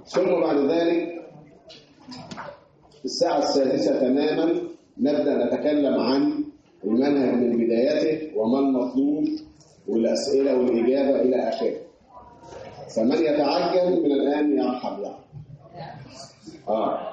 ثم بعد ذلك الساعة السادسة تماما نبدأ نتكلم عن المنهج من بدايته وما المطلوب والأسئلة والإجابة إلى آخره فمن يتعجل من الآن يرحب يعني آه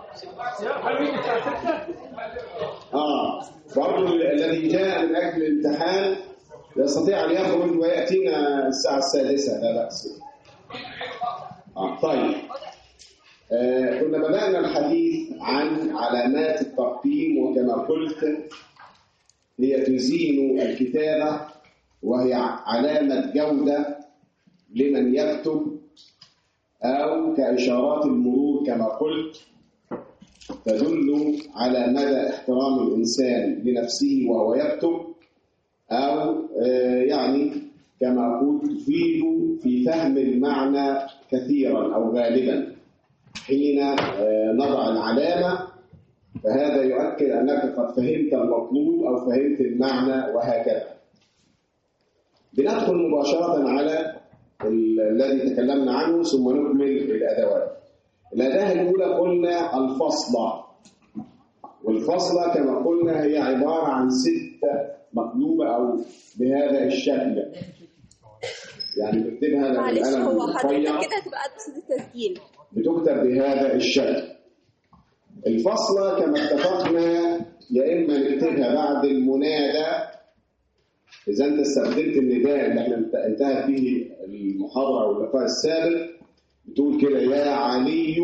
آه برضو الذي جاء من أجل الامتحان يستطيع أن يخرج ويأتينا الساعة السادسة لا بأس آه طيب آه كنا بدأنا الحديث عن علامات التقييم وكما قلت هي تزين الكتابة وهي علامة جودة لمن يكتب أو كإشارات المرور كما قلت تدل على مدى احترام الإنسان لنفسه وهو يكتب أو يعني كما أقول تفيد في فهم المعنى كثيرا أو غالبا حين نضع العلامة فهذا يؤكد أنك قد فهمت المطلوب أو فهمت المعنى وهكذا بندخل مباشرة على الذي تكلمنا عنه ثم نكمل الأدوات الأداة الأولى قلنا الفصلة والفصلة كما قلنا هي عبارة عن ستة مقلوبة أو بهذا الشكل يعني بكتبها معلش بالقلم هو الرفيع حضرتك كده هتبقى قد التسجيل بتكتب بهذا الشكل الفصلة كما اتفقنا يا إما نكتبها بعد المنادى إذا أنت استخدمت النداء اللي احنا انتهت به المحاضرة أو اللقاء السابق بتقول كده يا علي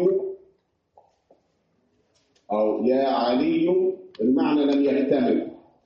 أو يا علي المعنى لم يكتمل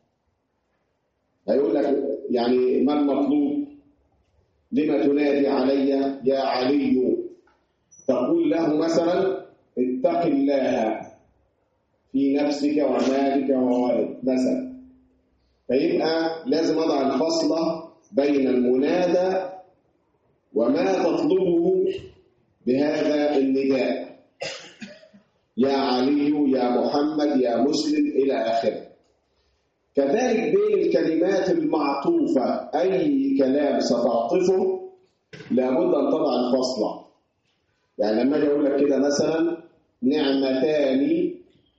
هيقول لك يعني ما المطلوب لما تنادي علي يا علي تقول له مثلا اتق الله في نفسك ومالك وولد مثلا فيبقى لازم اضع الفصله بين المنادى وما تطلبه بهذا النداء يا علي يا محمد يا مسلم الى اخره كذلك بين الكلمات المعطوفه اي كلام ستعطفه لابد ان تضع الفصله يعني لما اجي اقول لك كده مثلا نعمتان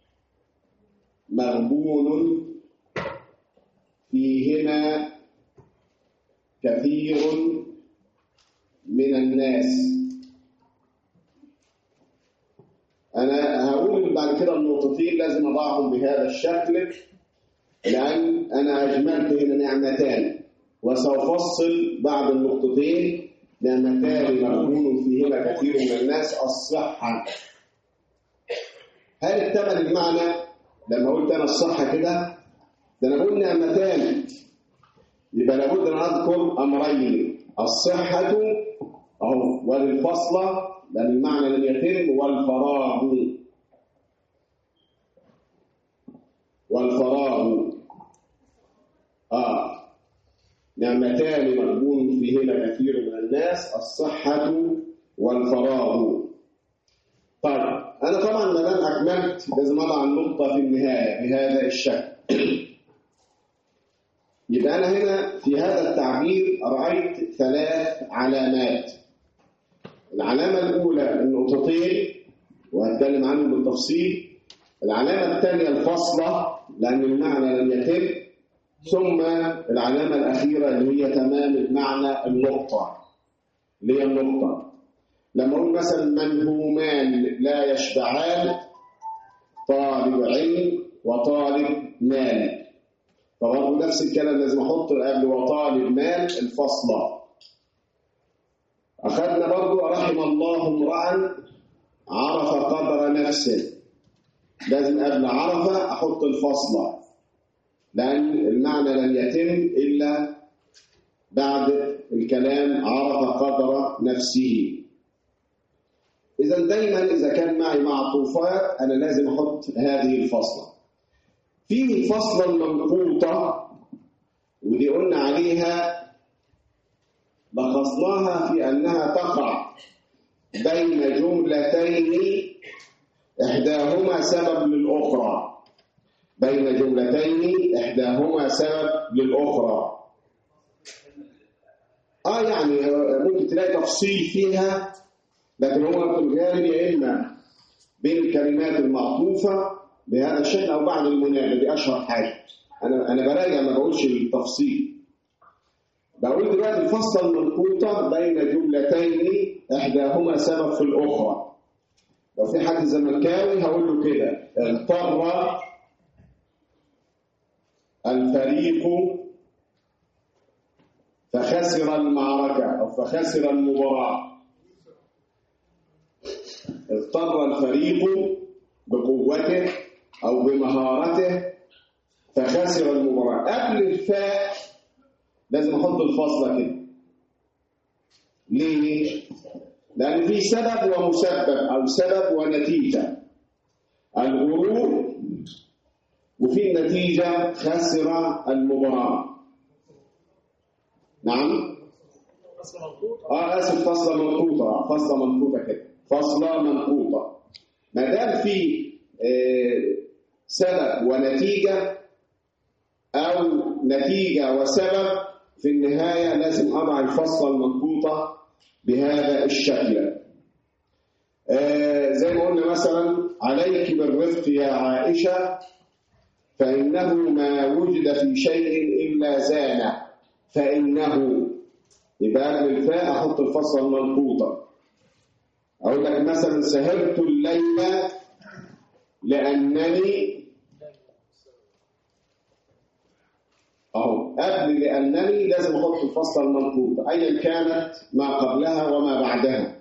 مغبون فيهما كثير من الناس انا هقول بعد كده النقطتين لازم اضعهم بهذا الشكل لان انا اجملت هنا نعمتان وسوف افصل بعد النقطتين نعمتان مغبون فيهما كثير من الناس الصحه هل اكتمل المعنى لما قلت انا الصحه كده ده انا بقول نعمتان يبقى لابد ان اذكر امرين الصحه اهو وللفصله لان المعنى لم يتم والفراغ والفراغ اه نعمتان مغبون فيهما كثير من الناس الصحه والفراغ طيب انا طبعا ما دام اكملت لازم اضع النقطه في النهايه بهذا الشكل يبقى أنا هنا في هذا التعبير رأيت ثلاث علامات العلامة الأولى النقطتين وهتكلم عنهم بالتفصيل العلامة الثانية الفاصلة لأن المعنى لم يتم ثم العلامة الأخيرة اللي هي تمام المعنى النقطة اللي هي النقطة لما أقول مثلا منهومان لا يشبعان طالب علم وطالب مال فبرضه نفس الكلام لازم احط قبل وطالب مال الفصلة أخذنا برضه رحم الله امرأ عرف قدر نفسه لازم قبل عرفة أحط الفصلة لأن المعنى لم يتم إلا بعد الكلام عرف قدر نفسه إذا دايما إذا كان معي معطوفات أنا لازم أحط هذه الفصلة في الفصلة المنقوطة ودي قلنا عليها لخصناها في أنها تقع بين جملتين إحداهما سبب للأخرى بين جملتين إحداهما سبب للأخرى آه يعني ممكن تلاقي تفصيل فيها لكن هو في الغالب يا إما بين الكلمات المعطوفة بهذا الشكل أو بعد المنادى دي أشهر حاجة أنا أنا براجع ما بقولش التفصيل بقول دلوقتي الفصل المنقوطة بين جملتين إحداهما سبب في الأخرى لو في حد زملكاوي هقول له كده اضطر الفريق فخسر المعركة أو فخسر المباراة اضطر الفريق بقوته أو بمهارته فخسر المباراة قبل الفاء لازم أحط الفاصلة كده ليه؟ لأن في سبب ومسبب أو سبب ونتيجة الغرور وفي النتيجة خسر المباراة نعم اه اسف فصلة منقوطة فصلة منقوطة كده فصلة منقوطة ما دام في آه سبب ونتيجة أو نتيجة وسبب في النهاية لازم أضع الفصلة المنقوطة بهذا الشكل آه زي ما قلنا مثلا عليك بالرفق يا عائشة فإنه ما وجد في شيء إلا زانه فإنه يبقى قبل الفاء أحط الفصل المنقوطة أقول لك مثلا سهرت الليل لأنني أهو قبل لأنني لازم أحط الفصل المنقوطة أيا كانت ما قبلها وما بعدها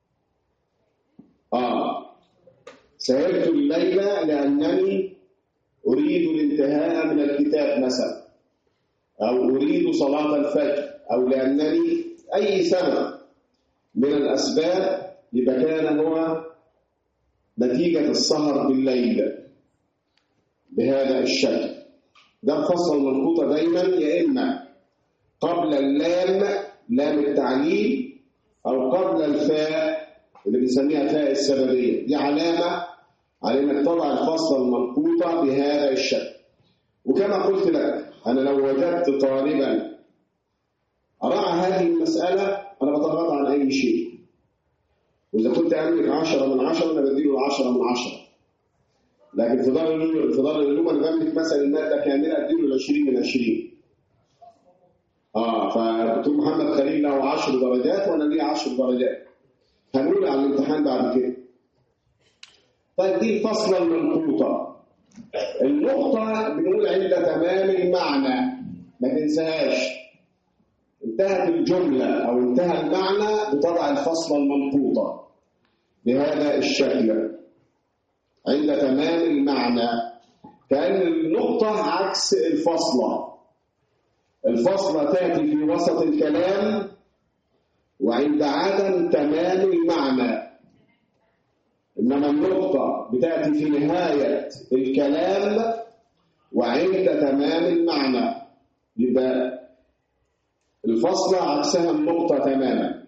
آه سهرت الليل لأنني أريد الانتهاء من الكتاب مثلا أو أريد صلاة الفجر أو لأنني أي سبب من الأسباب يبقى كان هو نتيجة السهر بالليل بهذا الشكل ده الفصل المنقوطة دايما يا إما قبل اللام لام التعليل أو قبل الفاء اللي بنسميها فاء السببية دي علامة على إنك تضع الفصل المنقوطة بهذا الشكل وكما قلت لك أنا لو وجدت طالبا راعى هذه المسألة أنا بتغاضى عن أي شيء وإذا كنت أملك عشرة من عشرة أنا بديله العشرة من عشرة لكن في دار العلوم في دار العلوم أنا بملك مثلا المادة كاملة أديله العشرين من عشرين آه فدكتور محمد خليل له 10 درجات وأنا لي 10 درجات هنقول على الامتحان بعد كده طيب دي الفصلة المنقوطة النقطة بنقول عند تمام المعنى ما تنساهاش انتهت الجملة أو انتهى المعنى بتضع الفصلة المنقوطة بهذا الشكل عند تمام المعنى كأن النقطة عكس الفصلة الفصلة تأتي في وسط الكلام وعند عدم تمام المعنى إنما النقطة بتأتي في نهاية الكلام وعند تمام المعنى يبقى الفصلة عكسها النقطة تماما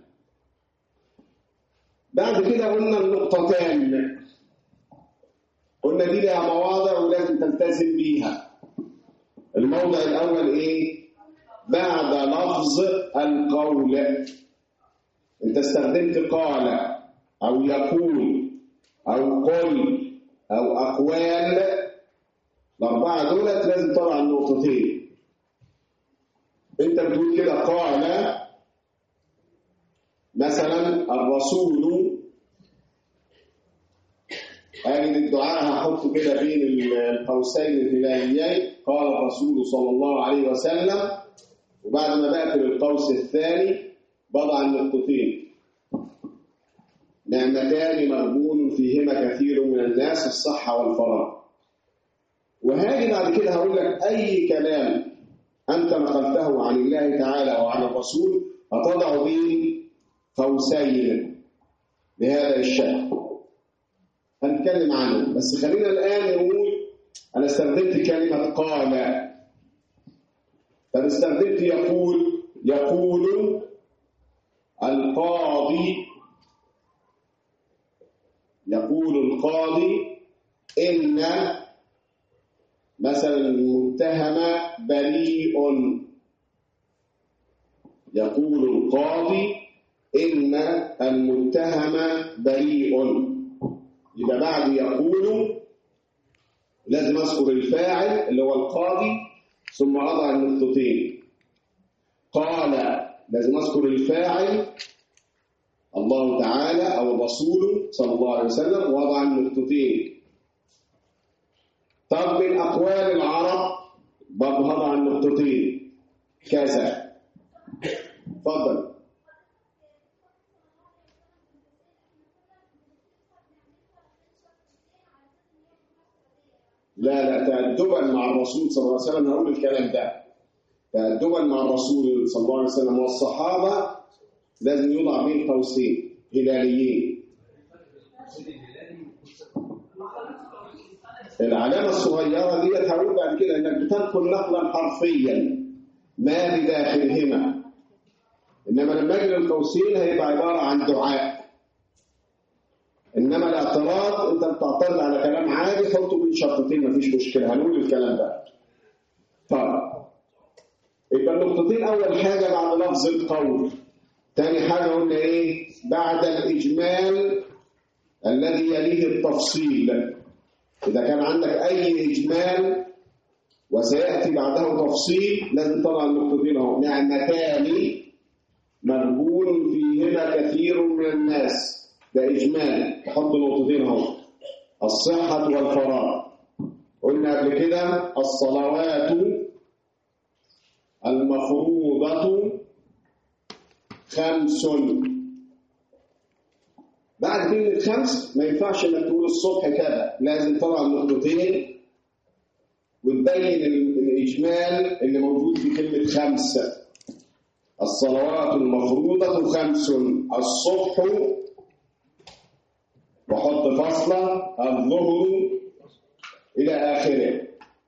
بعد كده قلنا النقطتان قلنا دي لها مواضع ولازم تلتزم بيها الموضع الأول إيه؟ بعد لفظ القول انت استخدمت قال أو يقول أو قل أو أقوال الأربعة دولت لازم طبعا النقطتين أنت بتقول كده قال مثلا الرسول أجد الدعاء هحطه كده بين القوسين الهلاليين قال الرسول صلى الله عليه وسلم وبعد ما بقفل القوس الثاني بضع النقطتين نعمتان مغبون فيهما كثير من الناس الصحة والفراغ وهاجي بعد كده هقول لك أي كلام أنت نقلته عن الله تعالى وعن الرسول هتضع بين قوسين بهذا الشكل هنتكلم عنه بس خلينا الآن نقول أنا استخدمت كلمة قال طب استخدمت يقول يقول القاضي يقول القاضي إن مثلا المتهم بريء يقول القاضي إن المتهم بريء يبقى بعد يقول لازم أذكر الفاعل اللي هو القاضي ثم أضع النقطتين قال لازم أذكر الفاعل الله تعالى أو الرسول صلى الله عليه وسلم وضع النقطتين طب من أقوال العرب برضه هضع النقطتين كذا اتفضل لا لا تأدبا مع الرسول صلى الله عليه وسلم هقول الكلام ده تأدبا مع الرسول صلى الله عليه وسلم والصحابة لازم يوضع بين قوسين هلاليين العلامة الصغيرة دي هقول بعد كده انك بتنقل نقلا حرفيا ما بداخلهما انما لما اجي القوسين هيبقى عبارة عن دعاء انما الاعتراض انت بتعترض على كلام عادي حطه بين شرطتين مفيش مشكلة هنقول الكلام ده طيب يبقى النقطتين اول حاجة بعد لفظ القول تاني حاجة قلنا ايه بعد الاجمال الذي يليه التفصيل إذا كان عندك أي إجمال وسيأتي بعده تفصيل لازم طبعا النقطتين اهو نعمتان مغبون فيهما كثير من الناس ده إجمال تحط نقطتين اهو الصحة والفراغ قلنا قبل كده الصلوات المفروضة خمس بعد كلمة خمس ما ينفعش انك تقول الصبح كذا لازم طبعا نقطتين وتبين الإجمال اللي موجود في كلمة خمس الصلوات المفروضة خمس الصبح وحط فاصلة الظهر إلى آخره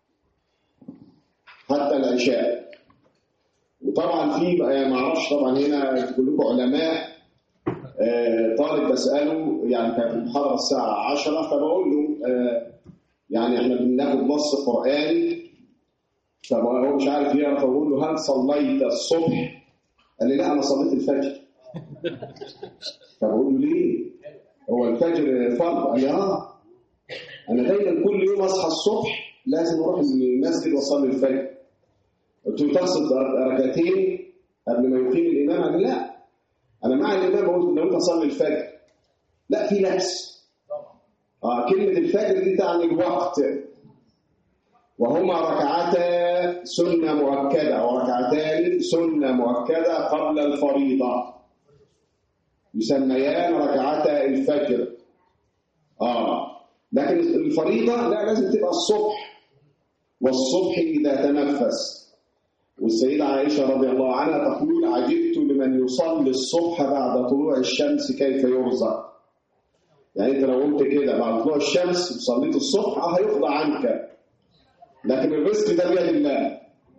حتى العشاء وطبعا في ما اعرفش طبعا هنا كلكم علماء آه، طالب بسأله يعني كان في المحاضرة الساعة 10 فبقول له آه، يعني احنا بناخد نص قرآني فهو مش عارف يقرا فبقول له هل صليت الصبح؟ قال لي لا انا صليت الفجر فبقول له ليه؟ هو الفجر فرض قال لي اه انا دايما كل يوم اصحى الصبح لازم اروح المسجد واصلي الفجر قلت له تقصد ركعتين قبل ما يقيم الامام قال لي لا انا مع الامام بقول لو انت صلي الفجر لا في لبس اه كلمه الفجر دي تعني الوقت وهما ركعتا سنه مؤكده وركعتان سنه مؤكده قبل الفريضه يسميان ركعتا الفجر اه لكن الفريضه لا لازم تبقى الصبح والصبح اذا تنفس والسيدة عائشة رضي الله عنها تقول عجبت لمن يصلي الصبح بعد طلوع الشمس كيف يرزق يعني انت لو قمت كده بعد طلوع الشمس وصليت الصبح اه هيقضى عنك لكن الرزق ده بيد الله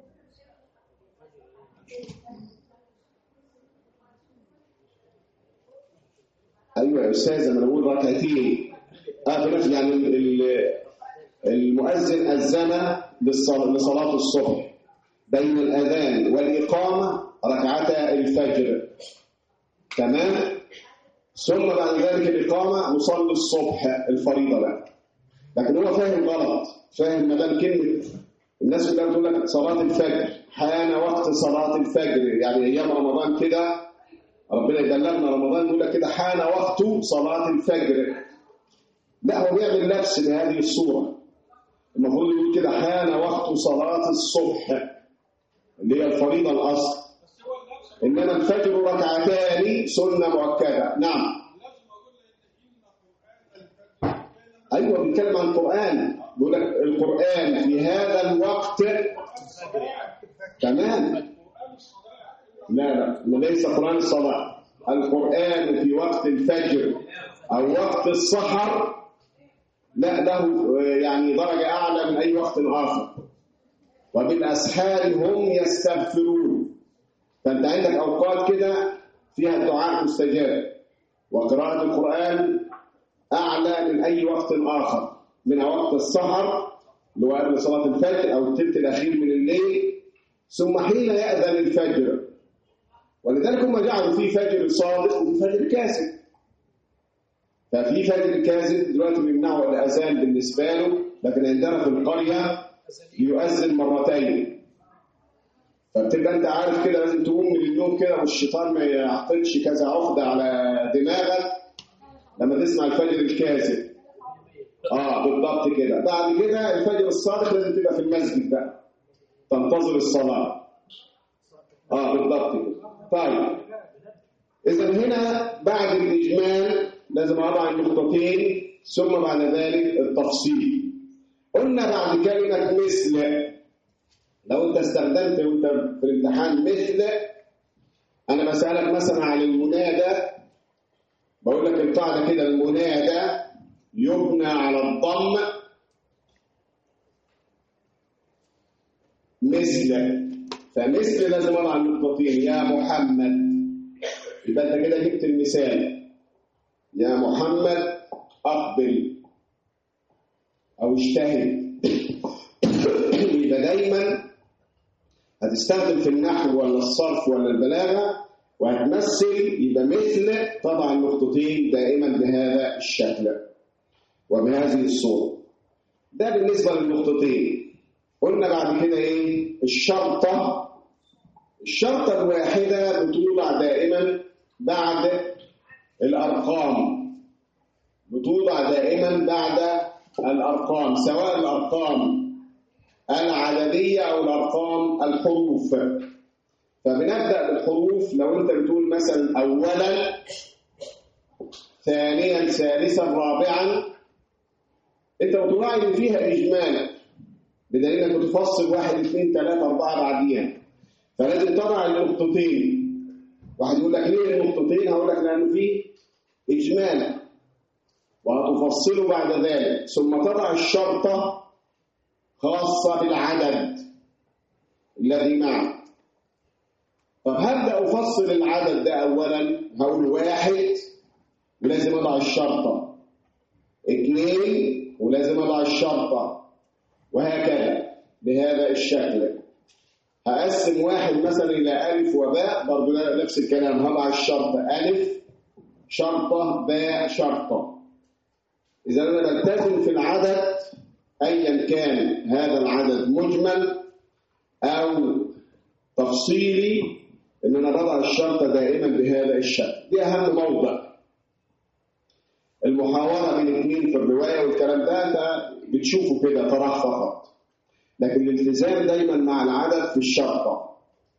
ايوه يا استاذ انا بقول ركعتين اه في نفس يعني المؤذن اذن لصلاه الصبح بين الأذان والإقامة ركعتا الفجر تمام ثم بعد ذلك الإقامة نصلي الصبح الفريضة بقى لكن هو فاهم غلط فاهم ما دام كلمة الناس كلها بتقول لك صلاة الفجر حان وقت صلاة الفجر يعني أيام رمضان كده ربنا يبلغنا رمضان يقول لك كده حان وقت صلاة الفجر لا هو بيعمل نفس بهذه الصورة المفروض يقول كده حان وقت صلاة الصبح اللي هي الفريضة الأصل إنما الفجر ركعتان سنة مؤكدة نعم أيوة بيتكلم عن القرآن بيقول لك القرآن في هذا الوقت تمام لا لا ليس قرآن الصلاة القرآن في وقت الفجر أو وقت السحر لا له يعني درجة أعلى من أي وقت آخر وبالأسحار هم يستغفرون فأنت عندك أوقات كده فيها الدعاء مستجاب وقراءة القرآن أعلى من أي وقت آخر من وقت السهر اللي هو قبل صلاة الفجر أو الثلث الأخير من الليل ثم حين يأذن الفجر ولذلك هم جعلوا في فجر صادق وفي فجر كاذب ففي فجر كاذب دلوقتي بيمنعوا الاذان بالنسبه له لكن عندنا في القريه يؤذن مرتين فبتبقى انت عارف كده لازم تقوم من النوم كده والشيطان ما يعقدش كذا عقده على دماغك لما تسمع الفجر الكاذب اه بالضبط كده بعد كده الفجر الصادق لازم تبقى في المسجد بقى تنتظر الصلاه اه بالضبط كده طيب اذا هنا بعد الاجمال لازم اضع النقطتين ثم بعد ذلك التفصيل قلنا بعد كلمه مثل لو انت استخدمت وانت في الامتحان مثل انا بسالك مثلا عن المنادى بقول لك القاعده كده المنادى يبنى على الضم مثل فمثل لازم اضع النقطتين يا محمد يبقى انت كده جبت المثال يا محمد اقبل او اجتهد يبقى دايما هتستخدم في النحو ولا الصرف ولا البلاغه وهتمثل يبقى مثل طبعا النقطتين دائما بهذا الشكل وبهذه الصوره ده بالنسبه للنقطتين قلنا بعد كده ايه الشرطه الشرطه الواحده بتوضع دائما بعد الارقام بتوضع دائما بعد الارقام سواء الارقام العدديه او الارقام الحروف فبنبدا بالحروف لو انت بتقول مثلا اولا ثانيا ثالثا رابعا انت بتراعي ان فيها اجمالا بدليل انك بتفصل واحد اثنين ثلاثه اربعه بعديها فلازم تضع النقطتين واحد يقول لك ليه النقطتين هقول لك لانه فيه اجمالا وهتفصله بعد ذلك ثم تضع الشرطه خاصه بالعدد الذي معك طب هبدا افصل العدد ده اولا هقول واحد ولازم اضع الشرطه اثنين ولازم اضع الشرطه وهكذا بهذا الشكل هقسم واحد مثلا الى الف وباء برضه نفس الكلام هضع الشرطه الف شرطه باء شرطه اذا انا بلتزم في العدد ايا كان هذا العدد مجمل او تفصيلي ان انا بضع الشرطه دائما بهذا الشكل دي اهم موضع المحاوره بين اثنين في الروايه والكلام ده انت بتشوفه كده طرح فقط لكن الالتزام دايما مع العدد في الشرطه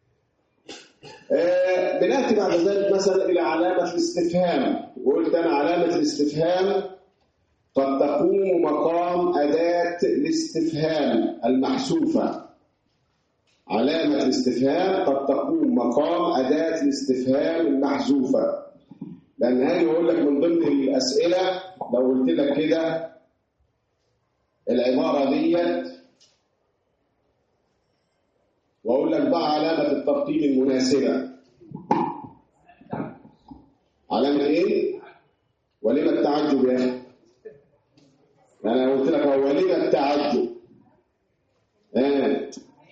آه بناتي بعد ذلك مثلا الى علامه الاستفهام وقلت انا علامه الاستفهام قد تقوم مقام اداه الاستفهام المحذوفه علامة الاستفهام قد تقوم مقام أداة الاستفهام المحذوفة لأن هاجي أقول لك من ضمن الأسئلة لو قلت لك كده العبارة ديت وأقول لك بقى علامة الترتيب المناسبة علامة إيه؟ ولما التعجب يا أخي؟ أنا قلت لك هو لما التعجب؟ آه.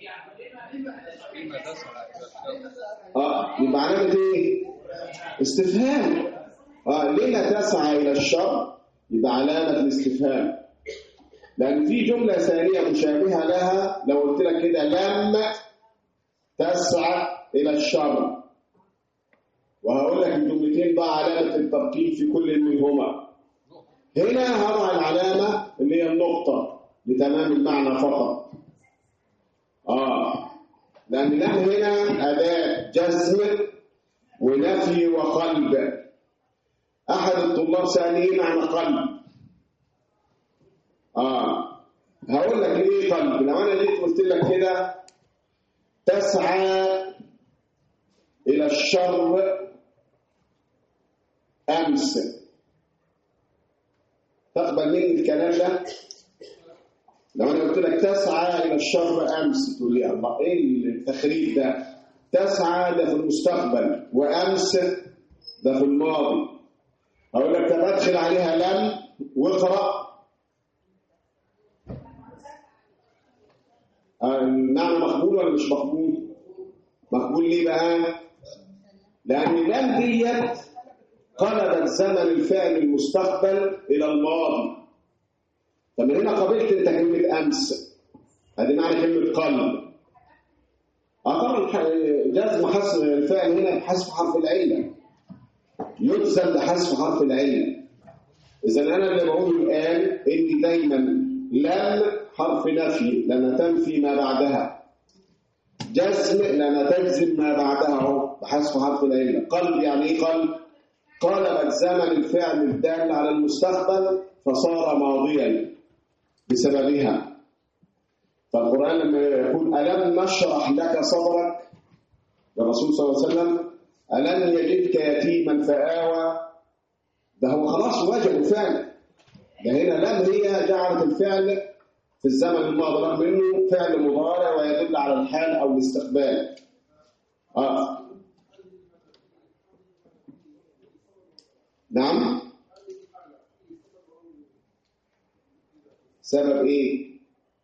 اه يبقى علامه ايه استفهام اه ليه لا تسعى الى الشر يبقى علامه الاستفهام لان في جمله ثانيه مشابهه لها لو قلت لك كده لم تسعى الى الشر وهقول لك الجملتين بقى علامه التركيب في كل منهما هنا هضع العلامه اللي هي النقطه لتمام المعنى فقط اه لأن لم هنا أداة جزم ونفي وقلب أحد الطلاب سألني معنى قلب آه هقول لك إيه قلب لو أنا جيت قلت لك كده تسعى إلى الشر أمس تقبل مني الكلام ده لو انا قلت لك تسعى الى الشر امس تقول لي الله ايه التخريب ده تسعى ده في المستقبل وامس ده في الماضي اقول لك طب ادخل عليها لم واقرا المعنى مقبول ولا مش مقبول مقبول ليه بقى لأن لم ديت قلبت زمن الفعل المستقبل إلى الماضي فمن هنا قبلت أنت كلمة أمس هذه معنى كلمة قلب اه طبعا جزم حذف الفعل هنا بحذف حرف العلة يجزم بحذف حرف العلة إذا أنا اللي بقول الآن إن دايما لم حرف نفي لأنها تنفي ما بعدها جزم لأنها تجزم ما بعدها اهو بحذف حرف العلة قلب يعني إيه قلب؟ قلبت زمن الفعل الدال على المستقبل فصار ماضيا بسببها فالقرآن لما يقول ألم نشرح لك صدرك الرسول صلى الله عليه وسلم ألم يجدك يتيما فآوى ده هو خلاص واجب الفعل ده هنا لم هي جعلت الفعل في الزمن الماضي رغم انه فعل مضارع ويدل على الحال او الاستقبال اه نعم سبب ايه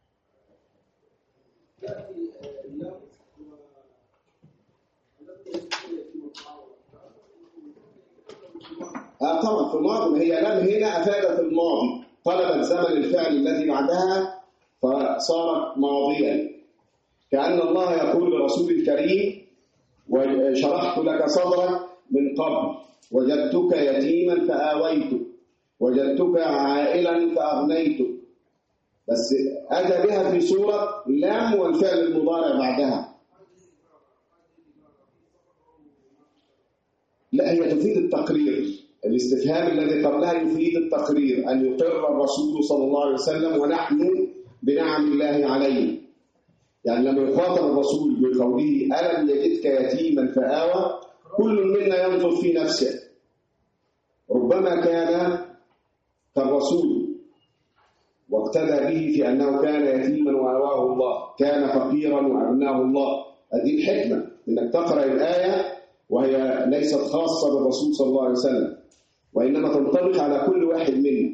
آه طبعا في الماضي ما هي لم هنا افادت الماضي طلبت زمن الفعل الذي بعدها فصارت ماضيا كأن الله يقول لرسول الكريم وشرحت لك صدرك من قبل وجدتك يتيما فآويتك وجدتك عائلا فأغنيتك بس أتى بها في سورة لام والفعل المضارع بعدها لا هي تفيد التقرير الاستفهام الذي قبلها يفيد التقرير أن يقر الرسول صلى الله عليه وسلم ونحن بنعم الله عليه يعني لما يخاطب الرسول بقوله ألم يجدك يتيما فآوى كل منا ينظر في نفسه ربما كان كالرسول واقتدى به في أنه كان يتيما وآواه الله كان فقيرا وأغناه الله هذه الحكمة أنك تقرأ الآية وهي ليست خاصة بالرسول صلى الله عليه وسلم وإنما تنطبق على كل واحد منا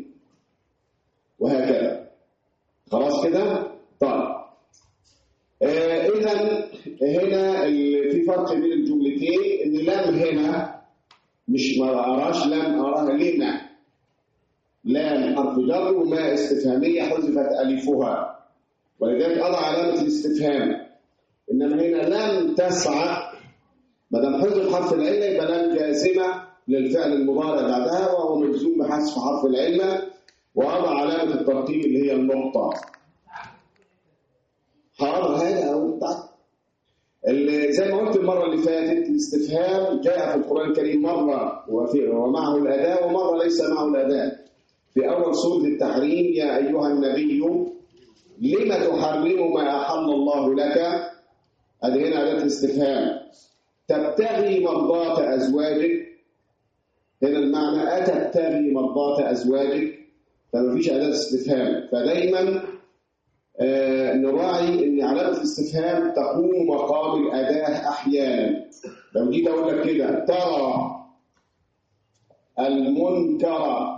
وهكذا خلاص كده طيب آه اذا هنا في فرق بين الجملتين ان لم هنا مش ما اراش لم اراها لما لام حرف جر وما استفهاميه حذفت الفها ولذلك اضع علامه الاستفهام انما هنا لم تسعى ما دام حذف حرف العله يبقى لم جازمه للفعل المضارع بعدها وهو مجزوم بحذف حرف العلة وأضع علامة الترتيب اللي هي النقطة حاضر هذا أو بتاع زي ما قلت المرة اللي فاتت الاستفهام جاء في القرآن الكريم مرة وفي ومعه الأداة ومرة ليس معه الأداة في أول سورة التحريم يا أيها النبي لم تحرم ما أحل الله لك هذه هنا أداة الاستفهام تبتغي مرضات أزواجك هنا المعنى أتبتغي مرضات أزواجك فما فيش أداة استفهام فدايما آه نراعي أن علامة الاستفهام تقوم مقام الأداة أحيانا لو جيت أقول لك كده ترى المنكر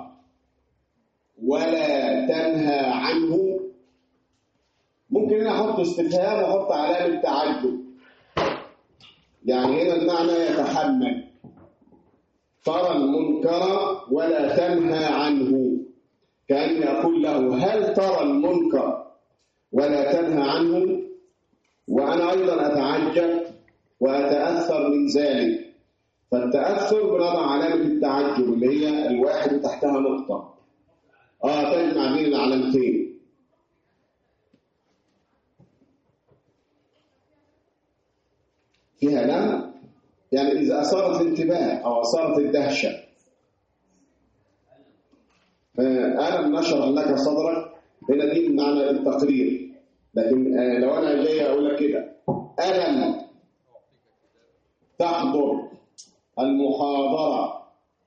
ولا تنهى عنه ممكن أنا أحط استفهام وأحط علامة تعجب يعني هنا المعنى يتحمل ترى المنكر ولا تنهى عنه كأني أقول له هل ترى المنكر ولا تنهى عنه وأنا أيضا أتعجب وأتأثر من ذلك فالتأثر بنضع علامة التعجب اللي هي الواحد تحتها نقطة آه تجمع بين العلامتين فيها لم يعني إذا أثارت الانتباه أو أثارت الدهشة ألم نشرح لك صدرك هنا دي معنى التقرير لكن لو أنا جاي أقول لك كده ألم تحضر المحاضرة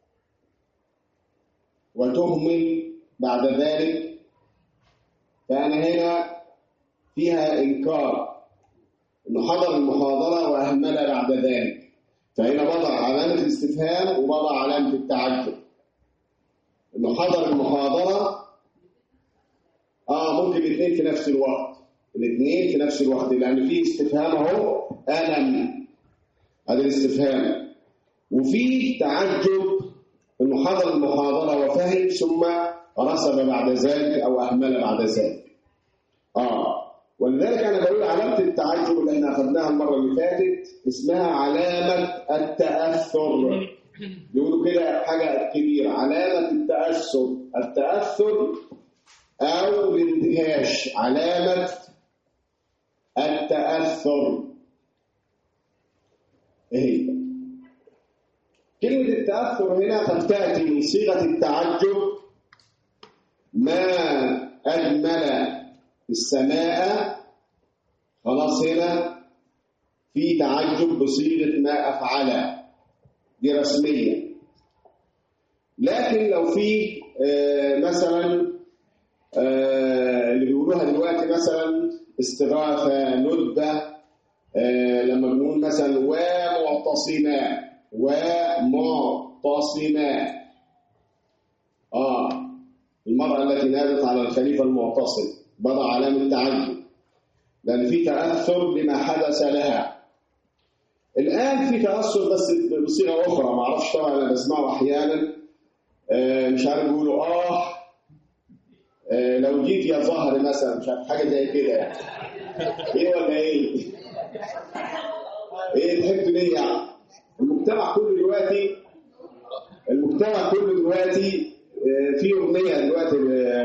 وتهمل بعد ذلك فأنا هنا فيها إنكار إنه حضر المحاضرة وأهمل بعد ذلك فهنا وضع علامة الاستفهام ووضع علامة التعجب إنه حضر المحاضرة آه ممكن الاثنين في نفس الوقت الاثنين في نفس الوقت لأن في استفهام أهو ألم هذا الاستفهام وفي تعجب انه حضر المحاضره وفهم ثم رسب بعد ذلك او اهمل بعد ذلك اه ولذلك انا بقول علامه التعجب اللي احنا اخذناها المره اللي فاتت اسمها علامه التاثر يقولوا كده حاجه كبيره علامه التاثر التاثر او الاندهاش علامه التاثر ايه هي؟ كلمة التأثر هنا قد تأتي من صيغة التعجب ما أجمل السماء خلاص هنا في تعجب بصيغة ما أفعل دي رسمية لكن لو في آه مثلا آه اللي بيقولوها دلوقتي مثلا استغاثة ندبة آه لما بنقول مثلا ومعتصما ومعتصما آه المرأة التي نادت على الخليفة المعتصم وضع علامة تعجب لأن في تأثر بما حدث لها الآن في تأثر بس بصيغة أخرى ما أعرفش طبعا أنا بسمعه أحيانا آه مش عارف بيقولوا آه, آه لو جيت يا ظهر مثلا مش عارف حاجة زي كده يعني إيه ولا إيه؟ إيه ضحكتوا ليه يعني؟ المجتمع كله دلوقتي المجتمع كله دلوقتي آه في أغنية دلوقتي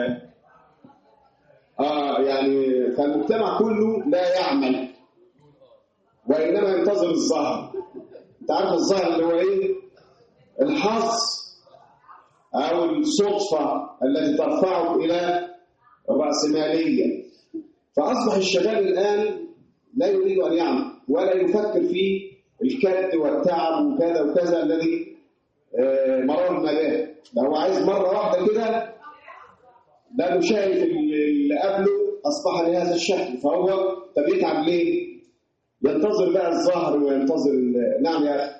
آه يعني فالمجتمع كله لا يعمل وإنما ينتظر الظهر أنت عارف الظهر اللي هو إيه؟ الحظ أو الصدفة التي ترفعه إلى الرأسمالية فأصبح الشباب الآن لا يريد أن يعمل ولا يفكر في الكد والتعب وكذا وكذا الذي آه مررنا به ده هو عايز مرة واحدة كده لأنه شايف اللي قبله أصبح بهذا الشكل فهو طب يتعب ليه؟ ينتظر بقى الظهر وينتظر نعم يا أخي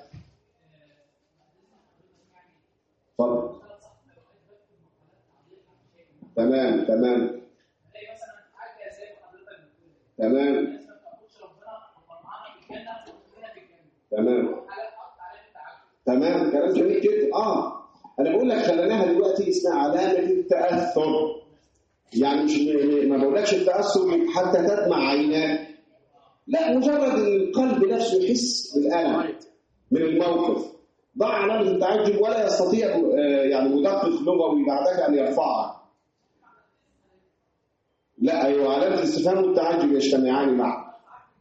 اتفضل تمام تمام تمام تمام تمام كلام جميل جدا اه انا بقول لك خليناها دلوقتي اسمها علامه التاثر يعني مش ما بقولكش التاثر حتى تدمع عيناك لا مجرد ان القلب نفسه يحس بالالم من الموقف ضع علامه التعجب ولا يستطيع يعني مدقق لغوي بعدك ان يرفعها لا ايوه علامه الاستفهام والتعجب يجتمعان معا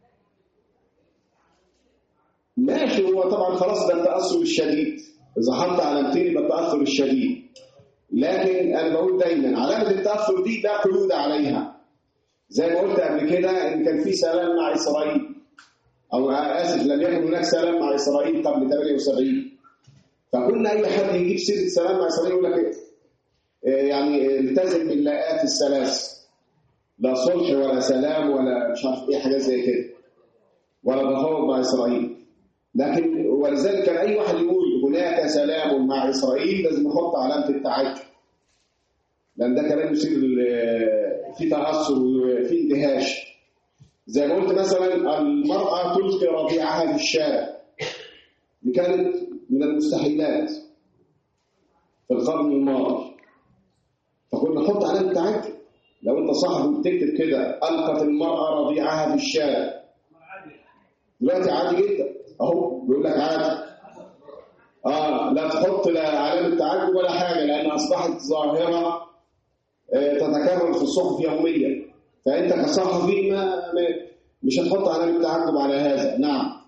ماشي هو طبعا خلاص ده التاثر الشديد اذا حط علامتين يبقى التاثر الشديد لكن انا بقول دايما علامه التاثر دي لا قيود عليها زي ما قلت قبل كده ان كان في سلام مع اسرائيل او اسف لم يكن هناك سلام مع اسرائيل قبل 78 فكنا اي حد يجيب سيره سلام مع اسرائيل يقول لك إيه يعني التزم باللاءات الثلاث لا صلح ولا سلام ولا مش عارف ايه حاجات زي كده ولا تفاوض مع اسرائيل لكن ولذلك كان اي واحد يقول هناك سلام مع اسرائيل لازم نحط علامه التعجب لان ده كلام يصير في تاثر وفي اندهاش زي ما قلت مثلا المراه تلقي رضيعها في الشارع دي كانت من المستحيلات في القرن الماضي فكنا نحط علامه تعجب لو انت صاحب بتكتب كده القت المراه رضيعها في الشارع دلوقتي عادي جدا اهو بيقول لك عادي اه لا تحط لا علامه تعجب ولا حاجه لان اصبحت ظاهره آه تتكرر في الصحف يوميا فانت كصحفي ما, ما مش هتحط علامه تعجب على هذا نعم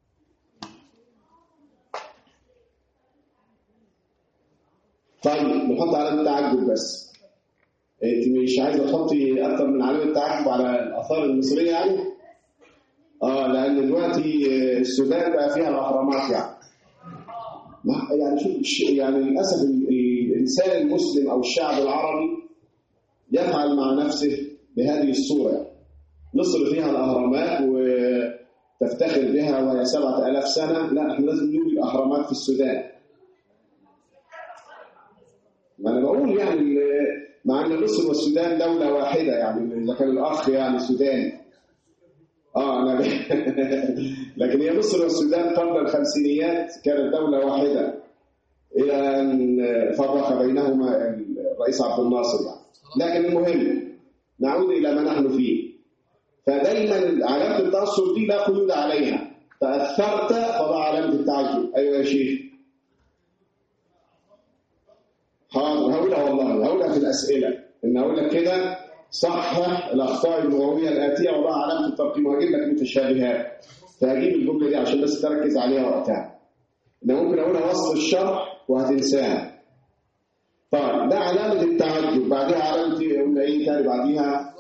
طيب نحط علامه تعجب بس انت مش عايزه تحطي اكتر من علامه تعجب على الاثار المصريه يعني اه لان دلوقتي السودان بقى فيها الاهرامات يعني يعني شوف يعني للاسف الانسان المسلم او الشعب العربي يفعل مع نفسه بهذه الصوره مصر فيها الاهرامات وتفتخر بها وهي سبعة آلاف سنة لا احنا لازم نوجد اهرامات في السودان ما انا بقول يعني مع ان مصر والسودان دولة واحدة يعني اذا كان الاخ يعني سوداني اه انا ب... لكن هي مصر والسودان قبل الخمسينيات كانت دولة واحدة إلى أن فرق بينهما الرئيس عبد الناصر يعني. لكن المهم نعود إلى ما نحن فيه فدايما علامة التأثر دي لا قيود عليها تأثرت فضع علامة التعجب أيوة يا شيخ حاضر هقولها والله هقولها في الأسئلة إن أقول لك كده صحح الأخطاء اللغوية الآتية وضع علامة الترقيم وهجيب لك متشابهات فهجيب الجملة دي عشان بس تركز عليها وقتها إن ممكن أقولها وسط الشرح وهتنساها طيب ده علامة التعجب بعدها علامة قلنا إيه تاني بعديها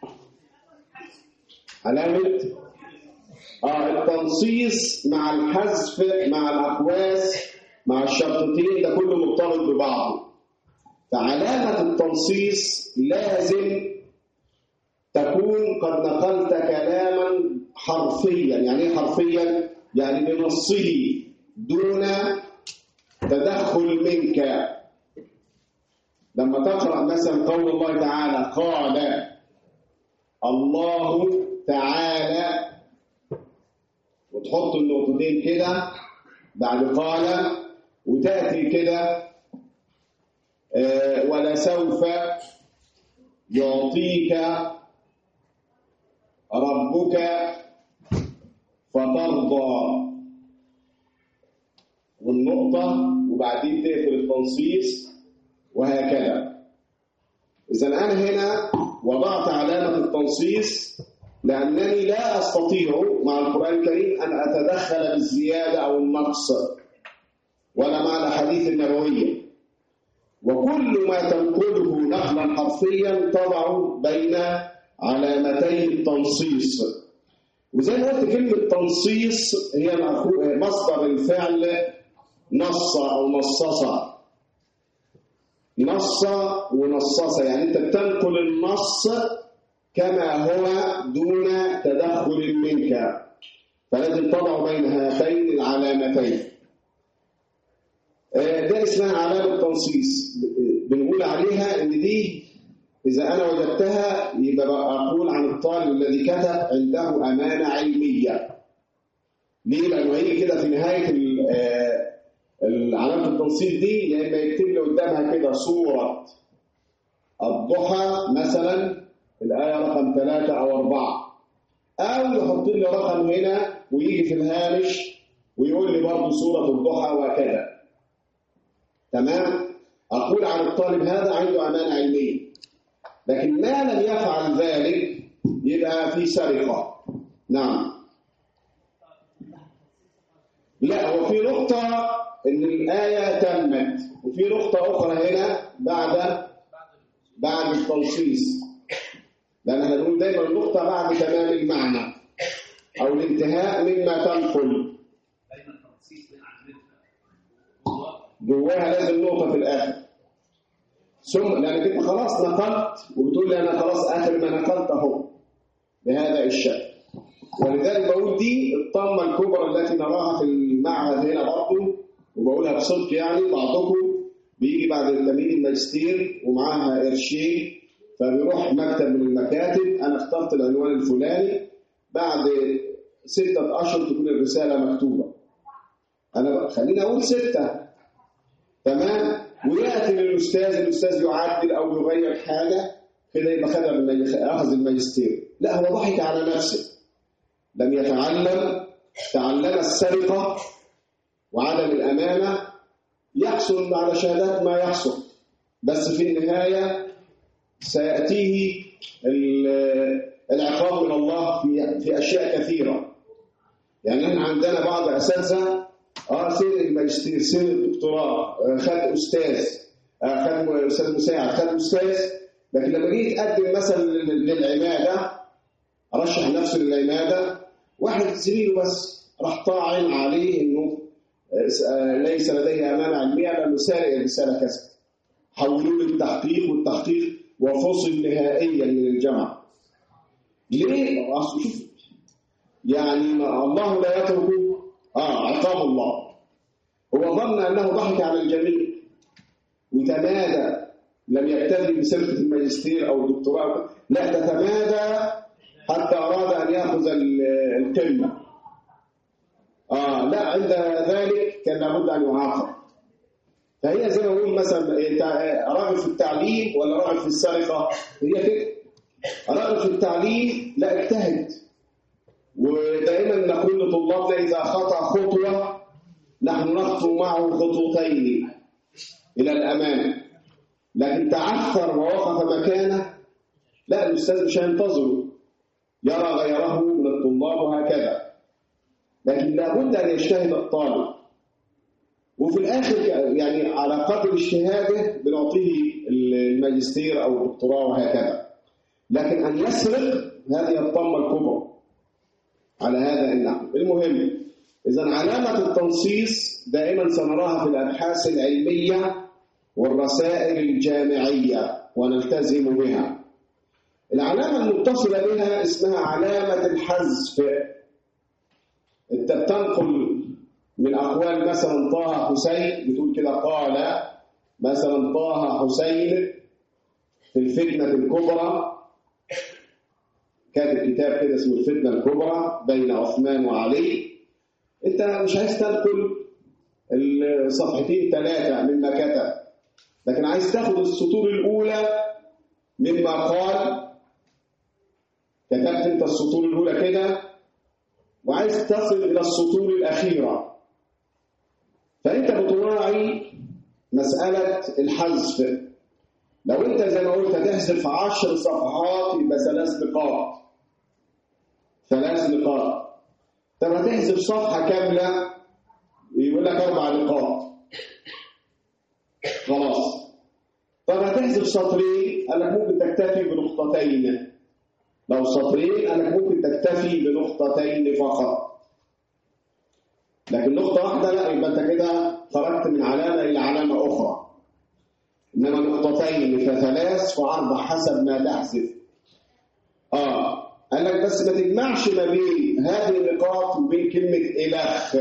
علامة آه التنصيص مع الحذف مع الأقواس مع الشرطتين ده كله مرتبط ببعضه فعلامة التنصيص لازم تكون قد نقلت كلاما حرفيا يعني ايه حرفيا يعني بنصه دون تدخل منك لما تقرأ مثلا قول الله تعالى قال الله تعالى وتحط النقطتين كده بعد قال وتأتي كده آه، ولسوف يعطيك ربك فترضى والنقطة وبعدين تقفل التنصيص وهكذا إذا أنا هنا وضعت علامة التنصيص لأنني لا أستطيع مع القرآن الكريم أن أتدخل بالزيادة أو النقص ولا مع الأحاديث النبوية وكل ما تنقله نقلا حرفيا تضع بين علامتي التنصيص وزي ما قلت كلمة تنصيص هي مأخو- مصدر الفعل نص أو نصص نص ونصص يعني أنت بتنقل النص كما هو دون تدخل منك فلازم تضع بين هاتين العلامتين آه، ده اسمها علامة تنصيص بنقول عليها ان دي اذا انا وجدتها يبقى بقى اقول عن الطالب الذي كتب عنده امانة علمية ليه لانه هيجي كده في نهاية ال- آه، علامة التنصيص دي يا اما يكتب لي قدامها كده صورة الضحى مثلا الآية رقم ثلاثة أو أربعة أو يحط لي رقم هنا ويجي في الهامش ويقول لي برضه سورة الضحى وكذا تمام أقول عن الطالب هذا عنده أمانة علمية لكن ما لم يفعل ذلك يبقى في سرقة نعم لا هو في نقطة إن الآية تمت وفي نقطة أخرى هنا بعد بعد التنصيص لأن احنا بنقول دايما النقطة بعد تمام المعنى أو الانتهاء مما تنقل بين التنصيص بين عملتها جواها لازم نقطة في الآخر ثم لأنك أنت خلاص نقلت وبتقول لي أنا خلاص آخر ما نقلت أهو بهذا الشكل ولذلك بقول دي الطامة الكبرى التي نراها في المعهد هنا برضه وبقولها بصدق يعني بعضكم بيجي بعد تمرين الماجستير ومعاها قرشين فبيروح مكتب من المكاتب أنا اخترت العنوان الفلاني بعد ستة أشهر تكون الرسالة مكتوبة أنا بقى خليني أقول ستة تمام وياتي للاستاذ الاستاذ يعدل او يغير حاجه كده يبقى خد الماج- اخذ الماجستير لا هو ضحك على نفسه لم يتعلم تعلم السرقه وعدم الامانه يحصل على شهادات ما يحصل بس في النهايه سياتيه ال- العقاب من الله في في اشياء كثيره يعني احنا عندنا بعض اساتذه اه سن الماجستير سن الدكتوراه آه، خد استاذ آه، خد استاذ مساعد خد استاذ لكن لما جه يتقدم مثلا لل- للعماده رشح نفسه للعماده واحد زميله بس راح طاعن عليه انه آه، س- آه، ليس لديه امانه علميه لانه سارق الرساله كذا حولوه للتحقيق والتحقيق وفصل نهائيا من الجامعه ليه؟ أصل شوف يعني ما الله لا يترك اه عقاب الله هو ظن انه ضحك على الجميع وتمادى لم يكتفي بسرقه الماجستير او الدكتوراه لا تتمادى حتى أراد أن يأخذ ال- القمة آه لا عند ذلك كان لابد أن يعاقب فهي زي ما بقول مثلا انت راغب في التعليم ولا راغب في السرقه هي كده راغب في التعليم لا اجتهد ودائما نقول لطلابنا اذا خطا خطوه نحن نخطو معه خطوتين الى الامام لكن تعثر ووقف مكانه لا الاستاذ مش هينتظره يرى غيره من الطلاب وهكذا لكن لابد ان يجتهد الطالب وفي الاخر يعني على قدر اجتهاده بنعطيه الماجستير او الدكتوراه وهكذا لكن ان يسرق هذه الطامه الكبرى على هذا النحو المهم اذا علامه التنصيص دائما سنراها في الابحاث العلميه والرسائل الجامعيه ونلتزم بها العلامه المتصله بها اسمها علامه الحذف انت بتنقل من أقوال مثلا طه حسين بتقول كده قال مثلا طه حسين في الفتنة الكبرى كاتب كتاب كده اسمه الفتنة الكبرى بين عثمان وعلي انت مش عايز تنقل الصفحتين ثلاثة مما كتب لكن عايز تاخد السطور الأولى مما قال كتبت انت السطور الأولى كده وعايز تصل إلى السطور الأخيرة فأنت بتراعي مسألة الحذف لو أنت زي ما قلت هتحذف عشر صفحات يبقى ثلاث نقاط ثلاث نقاط طب هتحذف صفحة كاملة يقول لك أربع نقاط خلاص طب هتحذف سطرين قال لك ممكن تكتفي بنقطتين لو سطرين قال لك ممكن تكتفي بنقطتين فقط لكن نقطة واحدة لا يبقى انت كده خرجت من علامة إلى علامة أخرى إنما نقطتين فثلاث وأربع حسب ما تحذف آه قال لك بس ما تجمعش ما بين هذه النقاط وبين كلمة إلخ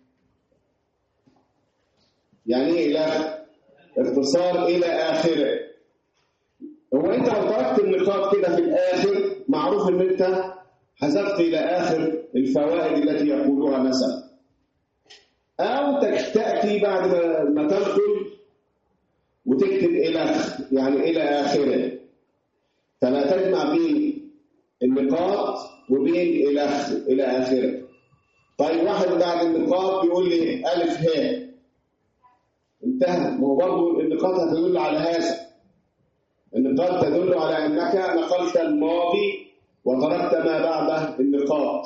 يعني إيه إلخ؟ اختصار إلى آخره هو أنت لو تركت النقاط كده في الآخر معروف إن أنت حذفت إلى آخر الفوائد التي يقولها مثلا أو تأتي بعد ما, ما تنقل وتكتب إلخ يعني إلى آخره فلا تجمع بين النقاط وبين إلخ إلى آخره طيب واحد بعد النقاط بيقول لي ألف هاء انتهى ما هو برضه النقاط هتدل على هذا النقاط تدل على أنك نقلت الماضي وتركت ما بعد النقاط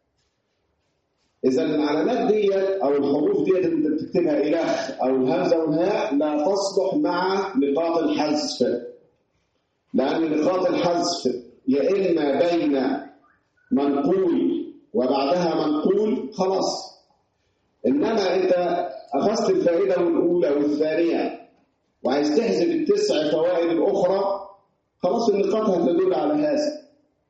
إذا العلامات ديت أو الحروف ديت اللي أنت بتكتبها إلخ أو الهمزة والهاء لا تصلح مع نقاط الحذف لأن نقاط الحذف يا إما بين منقول وبعدها منقول خلاص إنما أنت أخذت الفائدة الأولى والثانية وعايز تحذف التسع فوائد الأخرى خلاص النقاط هتدل على هذا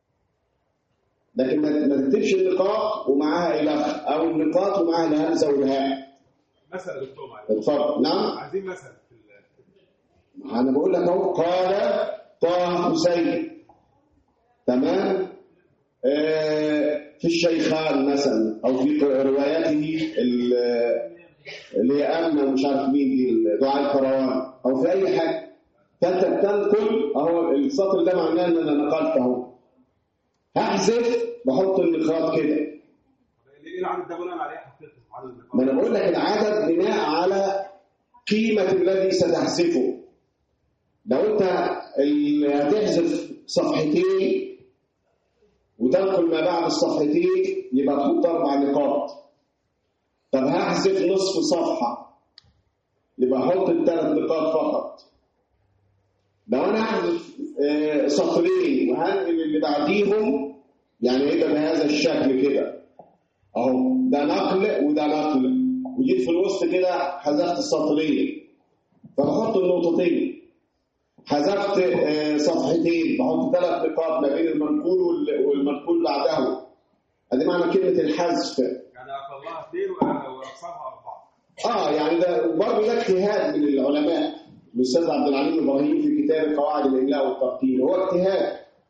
لكن ما تكتبش النقاط ومعاها إلخ أو النقاط ومعاها الهمزة والهاء مثلا يا دكتور معلش اتفضل نعم عايزين مثلا في ال- أنا بقول لك أهو قال طه حسين تمام آه، في الشيخان مثلا أو في رواياته ال- اللي هي أمنة ومش عارف مين دي دعاء الكروان أو في أي حاجة فأنت بتنقل أهو السطر ده معناه إن أنا نقلت أهو هحذف بحط النقاط كده ايه العدد ده بناء عليه حطيته عدد النقاط ما انا بقول لك العدد بناء على قيمة الذي ستحذفه لو انت اللي هتحذف صفحتين وتنقل ما بعد الصفحتين يبقى تحط اربع نقاط طب هحذف نصف صفحة يبقى احط الثلاث نقاط فقط لو انا هحذف آه، سطرين وهنقل اللي بعديهم يعني يبقى بهذا الشكل كده اهو ده نقل وده نقل وجيت في الوسط كده حذفت السطرين فبحط النقطتين حذفت آه، صفحتين بحط ثلاث نقاط ما بين المنقول وال- والمنقول بعده ادي معنى كلمه الحذف يعني اقلها اثنين وأ- واقصاها اربعه اه يعني ده برضه ده اجتهاد من العلماء الاستاذ عبد العليم ابراهيم في كتاب قواعد الاملاء والترتيب هو اجتهاد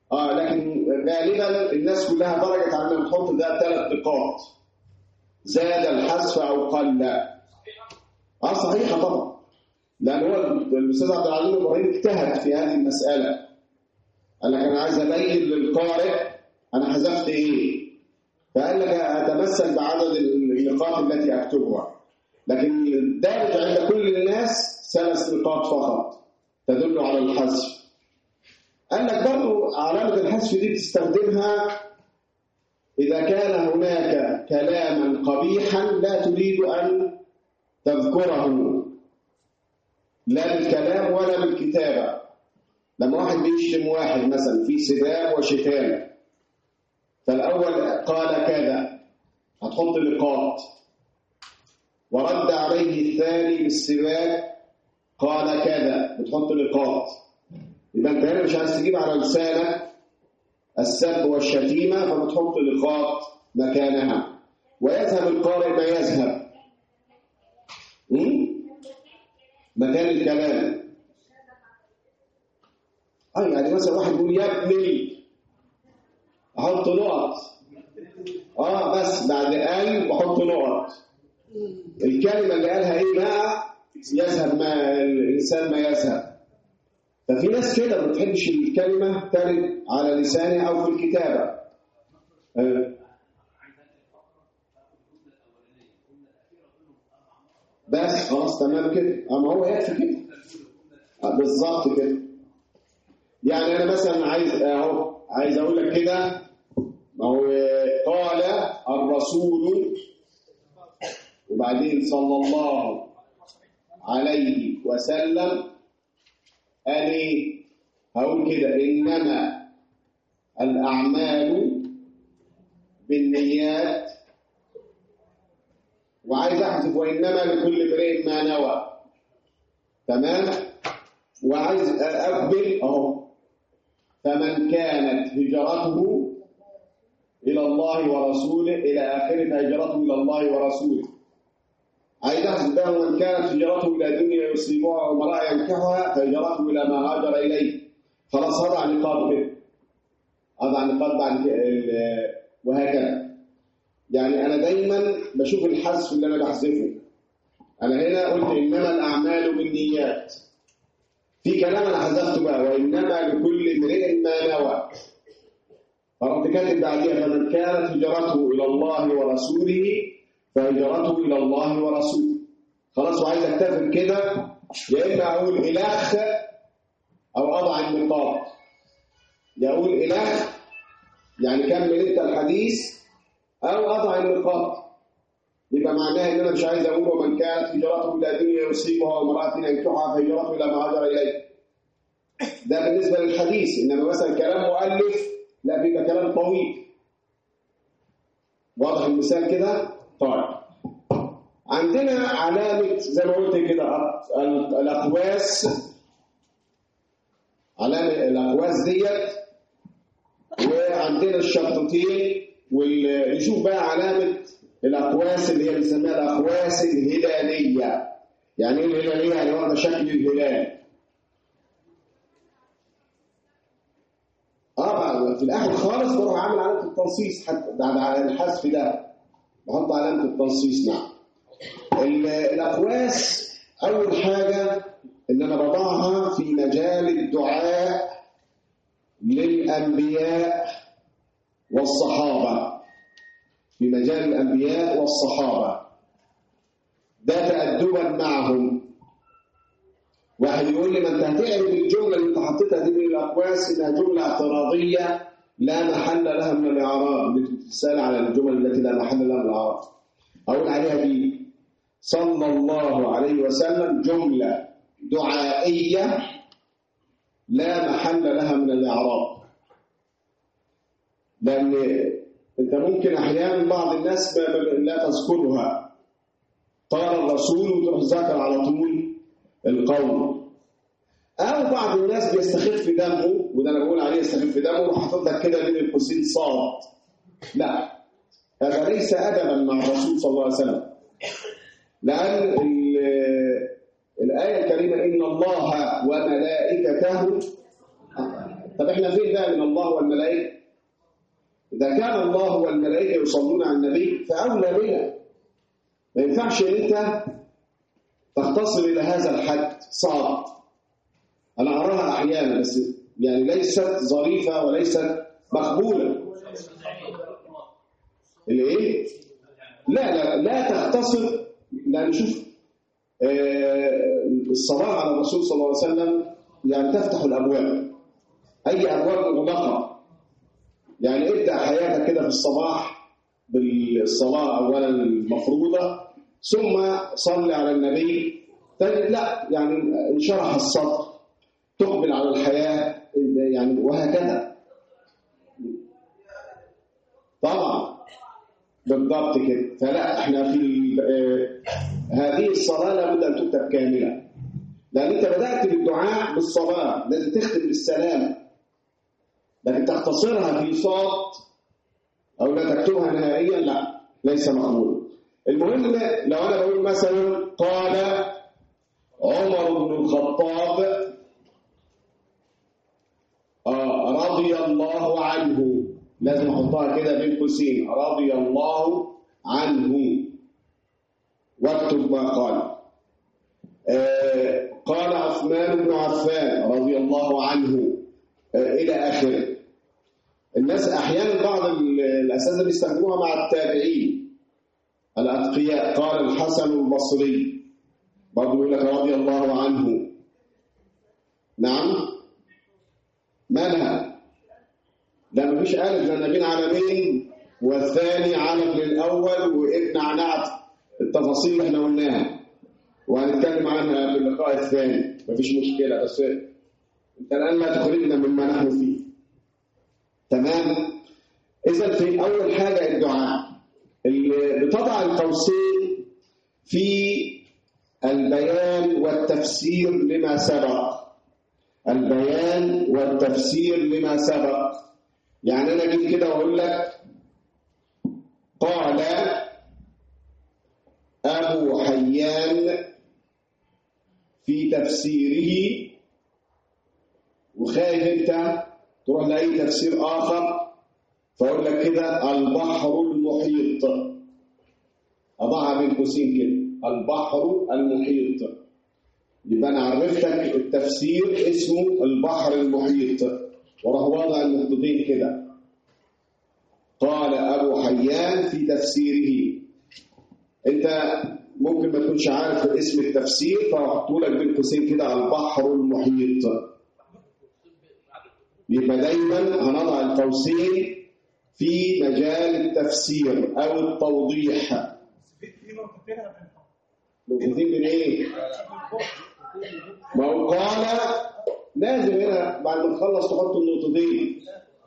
اه لكن غالبا الناس كلها درجت على ان نحط ده ثلاث نقاط زاد الحذف او قل اه صحيحه طبعا لان هو الاستاذ عبد العليم ابراهيم اجتهد في هذه المساله قال لك انا عايز ابين للقارئ انا حذفت ايه فقال لك اتمثل بعدد النقاط التي اكتبها لكن الدارج عند كل الناس ثلاث نقاط فقط تدل على الحذف قال لك برضه علامة الحذف دي بتستخدمها إذا كان هناك كلاما قبيحا لا تريد أن تذكره لا بالكلام ولا بالكتابة لما واحد بيشتم واحد مثلا في سباب وشتام فالأول قال كذا هتحط نقاط ورد عليه الثاني بالسباب قال كذا بتحط نقاط يبقى انت هنا مش عايز تجيب على لسانك السب والشتيمه فبتحط نقاط مكانها ويذهب القارئ ما يذهب م? مكان الكلام اه يعني مثلا واحد يقول يا ابني احط نقط اه بس بعد قال بحط نقط الكلمه اللي قالها ايه بقى يذهب ما الانسان ما يذهب ففي ناس كده ما بتحبش الكلمة ترد على لسانها أو في الكتابة آه. بس خلاص تمام كده أما هو يكفي كده آه بالظبط كده يعني أنا مثلا عايز أهو عايز أقول لك كده ما هو قال الرسول وبعدين صلى الله عليه وسلم أني هقول كده إنما الأعمال بالنيات وعايز أحذف وإنما لكل امرئ ما نوى تمام وعايز أقبل أهو فمن كانت هجرته إلى الله ورسوله إلى آخره هجرته إلى الله ورسوله عايز أحسب ده من كانت هجرته إلى دنيا يصيبها وامرأة ينكحها فهجرته إلى ما هاجر إليه خلاص هذا نقاط كده هذا نقاط بعد وهكذا يعني أنا دايما بشوف الحذف اللي أنا بحذفه أنا هنا قلت إنما الأعمال بالنيات في كلام أنا حذفته بقى وإنما لكل امرئ ما نوى فرحت كاتب بعديها فمن كانت هجرته إلى الله ورسوله فهجرته إلى الله ورسوله خلاص وعايز اكتفي كده يا إما أقول إلخ أو أضع النقاط يا أقول إلخ يعني كمل أنت الحديث أو أضع النقاط يبقى معناها إن أنا مش عايز أقول ومن كانت هجرته إلى دنيا يصيبها وامرأة ينكحها فهجرته إلى ما هاجر إليه ده بالنسبة للحديث إنما مثلا كلام مؤلف لا بيبقى كلام طويل واضح المثال كده طيب عندنا علامة زي ما قلت كده الأقواس علامة الأقواس ديت وعندنا الشرطتين ونشوف بقى علامة الأقواس اللي هي بنسميها الأقواس الهلالية يعني ايه الهلالية؟ يعني واخدة شكل الهلال اه في الآخر خالص بروح عامل علامة التنصيص حتى بعد على الحذف ده بحط علامة التنصيص نعم الأقواس أول حاجة إن أنا بضعها في مجال الدعاء للأنبياء والصحابة في مجال الأنبياء والصحابة ده تأدبا معهم واحد يقول لي ما انت هتعرف الجملة اللي انت حطيتها دي من الأقواس إنها جملة اعتراضية لا محل لها من الإعراب بتتسأل على الجمل التي لا محل لها من الإعراب أقول عليها دي صلى الله عليه وسلم جملة دعائية لا محل لها من الإعراب لأن أنت ممكن أحيانا بعض الناس لا تذكرها قال الرسول وتروح ذكر على طول القول أو بعض الناس بيستخف دمه وده أنا بقول عليه يستخف دمه وحاطط لك كده بين القوسين صاد لا هذا ليس أدبا مع الرسول صلى الله عليه وسلم لأن الآية الكريمة إن الله وملائكته طب احنا فين بقى من الله والملائكة إذا كان الله والملائكة يصلون على النبي فأولى بنا ما ينفعش ان انت تختصر الى هذا الحد صعب انا اراها احيانا بس يعني ليست ظريفه وليست مقبوله الايه لا لا لا تختصر لان شوف آه، الصلاه على الرسول صلى الله عليه وسلم يعني تفتح الابواب اي ابواب مغلقه يعني ابدا حياتك كده في الصباح بالصلاه اولا المفروضه ثم صل على النبي تجد لا يعني انشرح الصدر تقبل على الحياه يعني وهكذا طبعا بالضبط كده فلا احنا في ال- آه، هذه الصلاه لابد ان تكتب كامله لان انت بدات بالدعاء بالصلاه لازم تختم بالسلام لكن تختصرها في صوت او لا تكتبها نهائيا لا ليس مقبول المهم لو انا بقول مثلا قال عمر بن الخطاب آه رضي الله عنه لازم احطها كده بين قوسين رضي الله عنه واكتب ما قال آه قال عثمان بن عفان رضي الله عنه آه الى اخره الناس احيانا بعض ال- الاساتذه بيستخدموها مع التابعين الاتقياء قال الحسن البصري برضه يقول لك رضي الله عنه نعم مالها ده مفيش ألف لأن بين علمين والثاني علم للأول وابن عنعت التفاصيل اللي احنا قلناها وهنتكلم عنها في اللقاء الثاني مفيش مشكلة بس انت الآن لا تخرجنا مما نحن فيه تمام إذا في أول حاجة الدعاء اللي بتضع القوسين في البيان والتفسير لما سبق البيان والتفسير لما سبق يعني انا اجيب كده واقول لك قال ابو حيان في تفسيره وخايف انت تروح لاي تفسير اخر فاقول لك كده البحر المحيط اضعها بين قوسين كده البحر المحيط يبقى انا عرفتك التفسير اسمه البحر المحيط وراح واضع النقطتين كده قال ابو حيان في تفسيره انت ممكن ما تكونش عارف اسم التفسير فاحطه لك بين قوسين كده البحر المحيط يبقى دايما هنضع القوسين في مجال التفسير او التوضيح في في نقطتين انا بنحط نقطتين من ايه؟ ما هو قال لازم هنا بعد ما تخلص تحط النقطتين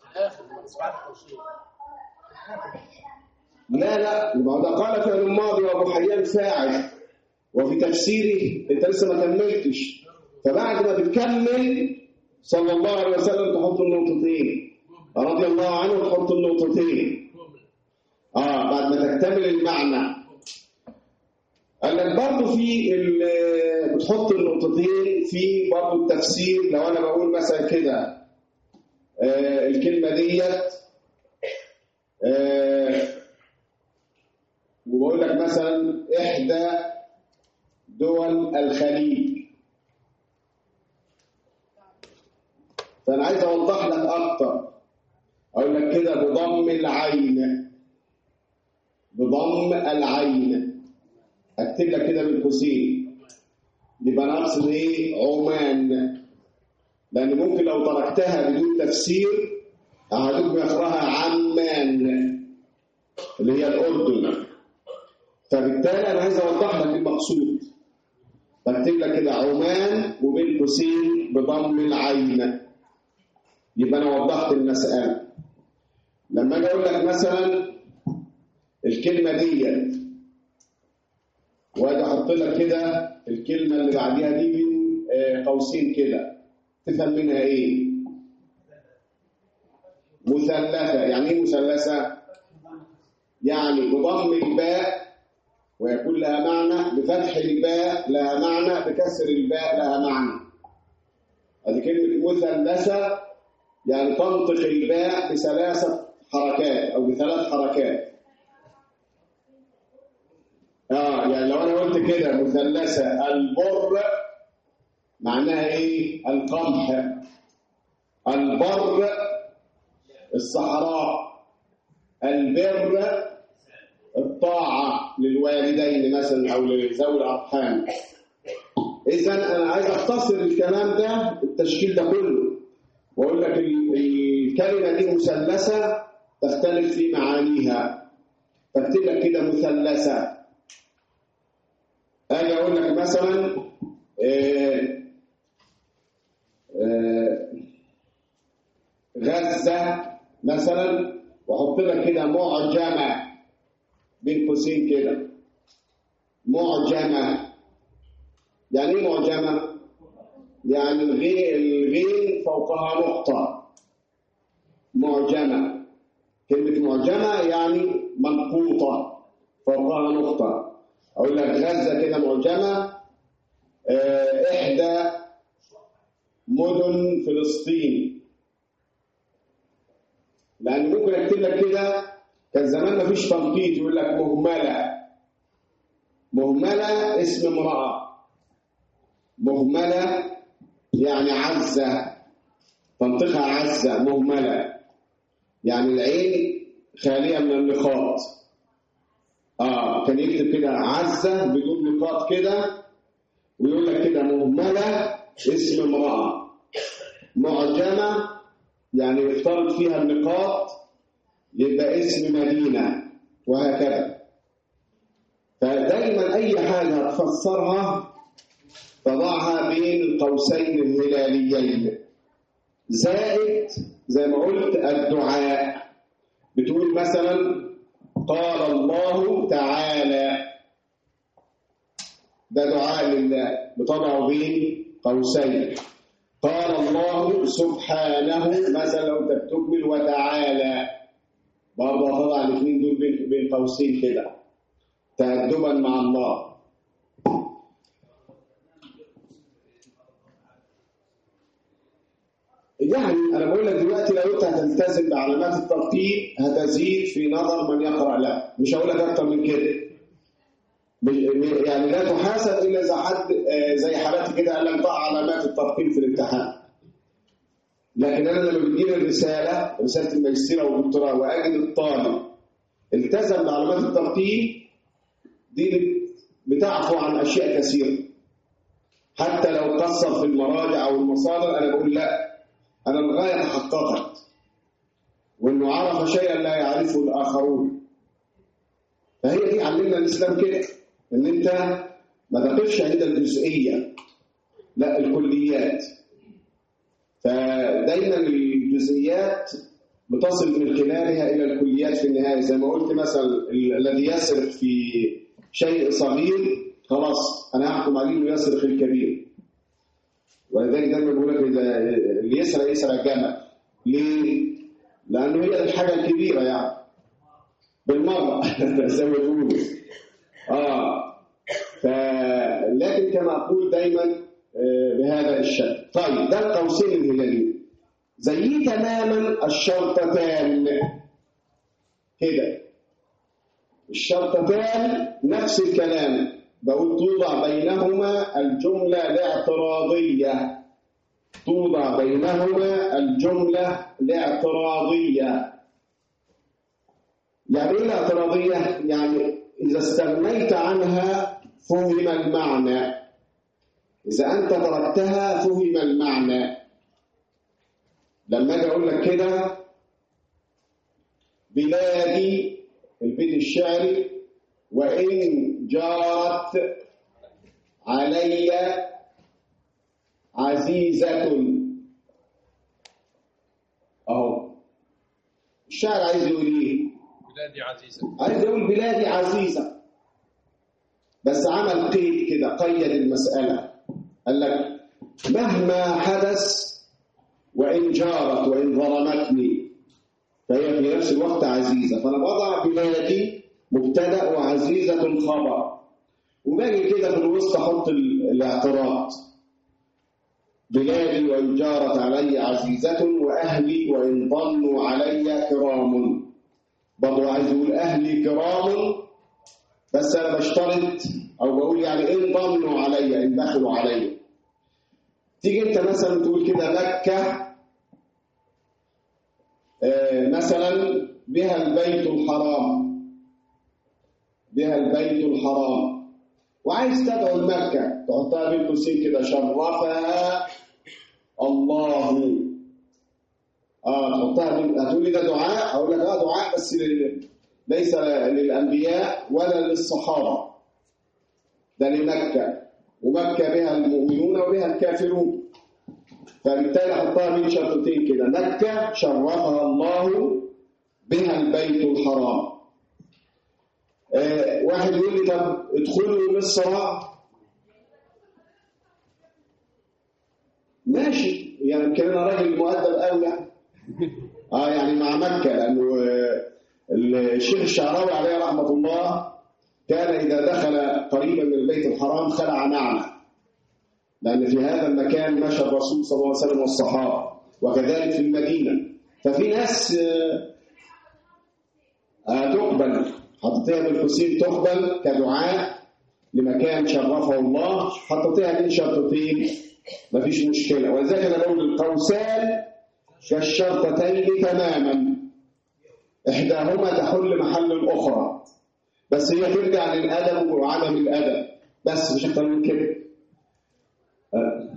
لا لا ما هو ده قال فعل الماضي وابو حيان فاعل وفي تفسيره انت لسه ما كملتش فبعد ما بتكمل صلى الله عليه وسلم تحط النقطتين رضي الله عنه تحط النقطتين اه بعد ما تكتمل المعنى قال لك برضه في ال- بتحط النقطتين في برضه التفسير لو انا بقول مثلا كده آه الكلمه ديت آه وبقول لك مثلا احدى دول الخليج فانا عايز اوضح لك اكتر اقول لك كده بضم العين بضم العين اكتب لك كده بالقوسين يبقى انا اقصد ايه عمان لان ممكن لو تركتها بدون تفسير احدكم يقراها عمان اللي هي الاردن فبالتالي انا عايز اوضح لك المقصود بكتب لك كده عمان وبين قوسين بضم العين يبقى انا وضحت المساله لما اجي اقول لك مثلا الكلمه ديت واجي احط لك كده الكلمه اللي بعديها دي بين آه، قوسين كده تفهم منها ايه مثلثه يعني ايه مثلثه يعني بضم الباء ويكون لها معنى بفتح الباء لها معنى بكسر الباء لها معنى هذه كلمه مثلثه يعني تنطق الباء بثلاثة حركات أو بثلاث حركات اه يعني لو انا قلت كده مثلثه البر معناها ايه القمح البر الصحراء البر الطاعه للوالدين مثلا او لذوي الارحام اذا انا عايز اختصر الكلام ده التشكيل ده كله واقول لك ال- الكلمه دي مثلثه تختلف في معانيها فاكتب لك كده مثلثه اجي اقول لك مثلا آه، آه، غزه مثلا واحط لك كده معجمه بين قوسين كده معجمه يعني ايه معجمه يعني الغين الغين فوقها نقطه معجمه كلمه معجمه يعني منقوطه فوقها نقطه اقول لك غزه كده معجمه آه، احدى مدن فلسطين لان ممكن اكتب لك كده كان زمان ما فيش تنقيط يقول لك مهمله مهمله اسم امراه مهمله يعني عزه تنطقها عزه مهمله يعني العين خاليه من النقاط اه كان يكتب كده عزه بدون نقاط كده ويقول لك كده مهمله اسم امراه معجمه يعني يفترض فيها النقاط يبقى اسم مدينه وهكذا فدايما اي حاجه تفسرها تضعها بين القوسين الهلاليين زائد زي ما قلت الدعاء بتقول مثلا قال الله تعالى ده دعاء لله بطبعه بين قوسين قال الله سبحانه مثلا لو انت بتكمل وتعالى برضه طبعا الاثنين دول بين بين قوسين كده تأدبا مع الله يعني انا بقول لك دلوقتي لو انت هتلتزم بعلامات الترتيب هتزيد في نظر من يقرا له مش هقول لك اكتر من كده ب- يعني لا تحاسب الا اذا حد آه، زي حالاتي كده قال لك ضع علامات الترتيب في الامتحان لكن انا لما بتجيلي الرساله رساله الماجستير او الدكتوراه واجد الطالب التزم بعلامات الترتيب دي بتعفو عن اشياء كثيره حتى لو قصر في المراجع او المصادر انا بقول لا انا الغايه تحققت وانه عرف شيئا لا يعرفه الاخرون فهي دي علمنا الاسلام كده ان انت ما تقفش عند الجزئيه لا الكليات فدايما الجزئيات بتصل من خلالها الى الكليات في النهايه زي ما قلت مثلا ال- الذي يسرق في شيء صغير خلاص انا هحكم عليه انه يسرق الكبير ولذلك دايما بقول لك اذا اللي يسرق يسرق جمل ليه؟ لانه هي الحاجه الكبيره يعني بالمره زي ما بيقولوا اه ف لكن كما اقول دايما آه، بهذا الشكل طيب ده القوسين الهلاليين زي تماما الشرطتان كده الشرطتان نفس الكلام بقول توضع بينهما الجملة الاعتراضية توضع بينهما الجملة الاعتراضية يعني ايه الاعتراضية؟ يعني إذا استغنيت عنها فهم المعنى إذا أنت تركتها فهم المعنى لما أجي أقول لك كده بلادي البيت الشعري وإن جارت علي عزيزة أهو الشاعر عايز يقول إيه؟ بلادي عزيزة عايز يقول بلادي عزيزة بس عمل قيد كده قيد المسألة قال لك مهما حدث وإن جارت وإن ظلمتني فهي في نفس الوقت عزيزة فأنا بضع بلادي مبتدأ وعزيزة خبر وباجي كده في الوسط أحط ال- الاعتراض بلادي وإن جارت علي عزيزة وأهلي وإن ضنوا علي كرام برضه عايز يقول أهلي كرام بس أنا بشترط أو بقول يعني إن ضنوا علي إن دخلوا علي تيجي أنت مثلا تقول كده مكة آه، مثلا بها البيت الحرام بها البيت الحرام وعايز تدعو المكة تحطها بين قوسين كده شرفها الله اه تحطها بين هتقول لي ده دعاء اقول لك اه دعاء بس لل- ليس للانبياء ولا للصحابه ده لمكه ومكه بها المؤمنون وبها الكافرون فبالتالي احطها بين شرطتين كده مكه شرفها الله بها البيت الحرام آه، واحد يقول لي طب ادخلوا مصر ماشي يعني كان انا راجل مؤدب قوي يعني اه يعني مع مكه لانه آه، الشيخ الشعراوي عليه رحمه الله كان اذا دخل قريبا من البيت الحرام خلع نعمه لان في هذا المكان مشى الرسول صلى الله عليه وسلم والصحابه وكذلك في المدينه ففي ناس آه، آه، تقبل حطيتها بالحسين تقبل كدعاء لمكان شرفه الله حطيتها بين شرطتين مفيش مشكلة ولذلك أنا بقول القوسان كالشرطتين تماما إحداهما تحل محل الأخرى بس هي ترجع للأدب وعدم الأدب بس مش أكتر من كده آه.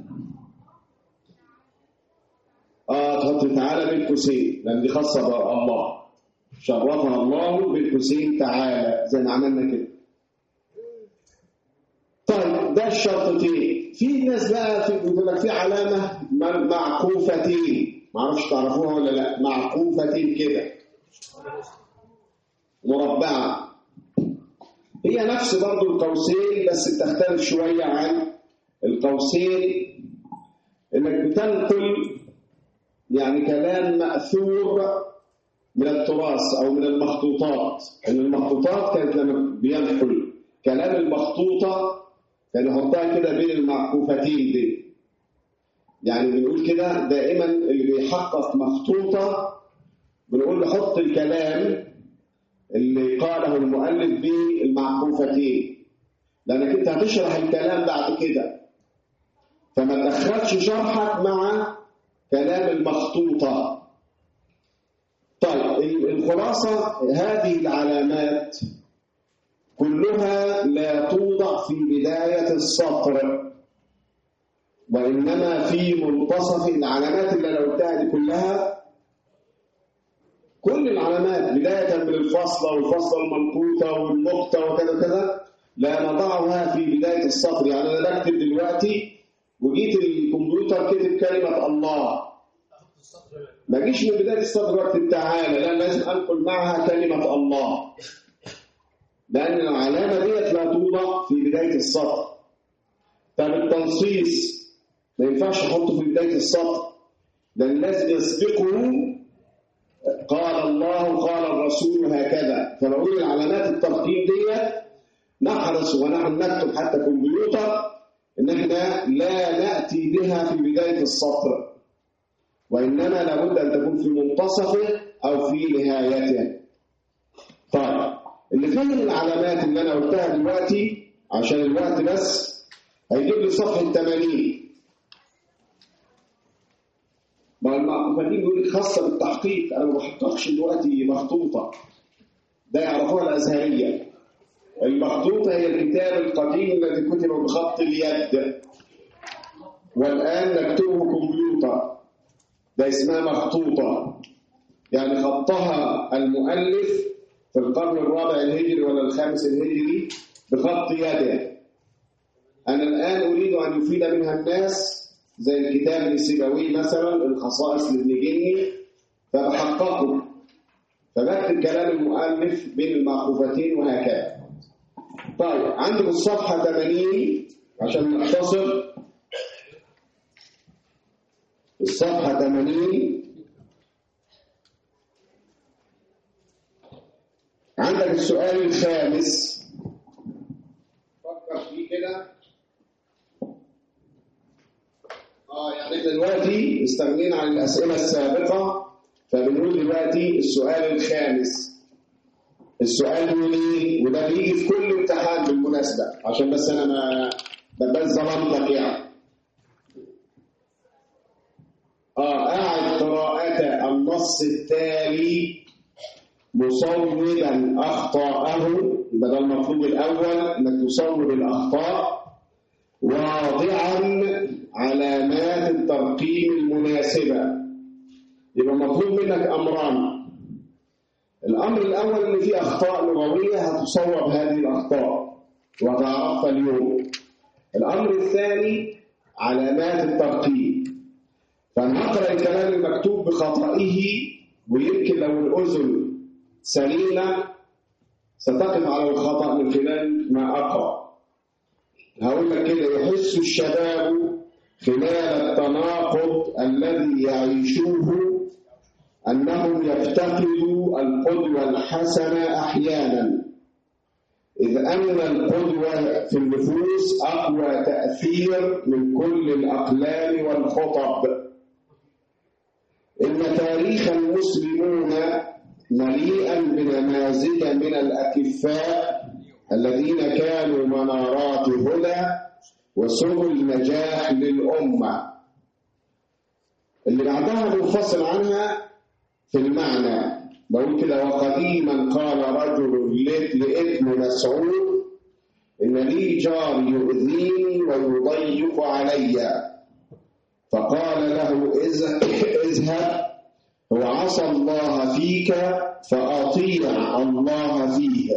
آه تحط تعالى بالحسين لأن دي خاصة بالله شرفها الله بالحسين تعالى زي ما عملنا كده طيب ده الشرطتين في ناس بقى في بيقول لك في علامه م- معكوفتين ما اعرفش تعرفوها ولا لا معكوفتين كده مربعه هي نفس برضو القوسين بس بتختلف شويه عن القوسين انك بتنقل يعني كلام ماثور من التراث او من المخطوطات ان المخطوطات كانت لما بينقل كلام المخطوطه كان يحطها كده بين المعكوفتين دي يعني بنقول كده دائما اللي بيحقق مخطوطه بنقول له حط الكلام اللي قاله المؤلف بالمعكوفتين لانك انت هتشرح الكلام بعد كده فما تدخلش شرحك مع كلام المخطوطه طيب الخلاصة هذه العلامات كلها لا توضع في بداية السطر وإنما في منتصف العلامات اللي أنا قلتها دي كلها كل العلامات بداية من الفصلة والفصلة المنقوطة والنقطة وكذا كذا لا نضعها في بداية السطر يعني أنا بكتب دلوقتي وجيت الكمبيوتر كتب كلمة الله ما جيش من بداية السطر وقت تعالى لا لازم أنقل معها كلمة الله لأن العلامة ديت لا توضع في بداية السطر طب التنصيص ما ينفعش أحطه في بداية السطر لأن لازم يسبقه قال الله قال الرسول هكذا فبقول العلامات الترتيب ديت نحرص ونحن نكتب حتى كمبيوتر ان احنا لا ناتي بها في بدايه السطر وإنما لابد أن تكون في منتصفه أو في نهايته طيب اللي فهم العلامات اللي أنا قلتها دلوقتي عشان الوقت بس هيجيب لي صفحة 80 ما المعقوفتين بيقول لي خاصة بالتحقيق أنا ما بحققش دلوقتي مخطوطة ده يعرفوها الأزهرية المخطوطة هي الكتاب القديم الذي كتب بخط اليد والآن نكتبه كمبيوتر ده اسمها مخطوطة يعني خطها المؤلف في القرن الرابع الهجري ولا الخامس الهجري بخط يده أنا الآن أريد أن يفيد منها الناس زي الكتاب السيبوي مثلا الخصائص لابن جني فبحققه فبكتب كلام المؤلف بين المعقوفتين وهكذا طيب عندك الصفحة 80 عشان نختصر الصفحة 80 عندك السؤال الخامس فكر فيه كده اه يعني احنا دلوقتي استغنينا عن الاسئله السابقه فبنقول دلوقتي السؤال الخامس السؤال بيقول ايه وده بيجي في كل امتحان بالمناسبه عشان بس انا ما ما بس ظلمتك يعني اه قاعد قراءة النص التالي مصوبا اخطاءه يبقى ده المطلوب الاول انك تصوب الاخطاء واضعا علامات الترقيم المناسبة يبقى مطلوب منك أمران الأمر الأول إن في أخطاء لغوية هتصوب هذه الأخطاء وتعرفت اليوم الأمر الثاني علامات الترقيم فنقرأ الكلام المكتوب بخطئه ويمكن لو الأذن سليمة ستقف على الخطأ من خلال ما أقرأ هقول لك كده يحس الشباب خلال التناقض الذي يعيشوه أنهم يفتقدوا القدوة الحسنة أحيانا إذ أن القدوة في النفوس أقوى تأثير من كل الأقلام والخطب إن تاريخ المسلمون مليئا بنماذج من الأكفاء الذين كانوا منارات هدى وسبل نجاح للأمة اللي بعدها منفصل عنها في المعنى بقول كده وقديما قال رجل لابن مسعود إن لي جار يؤذيني ويضيق علي فقال له اذهب هو عصى الله فيك فأطيع الله فيه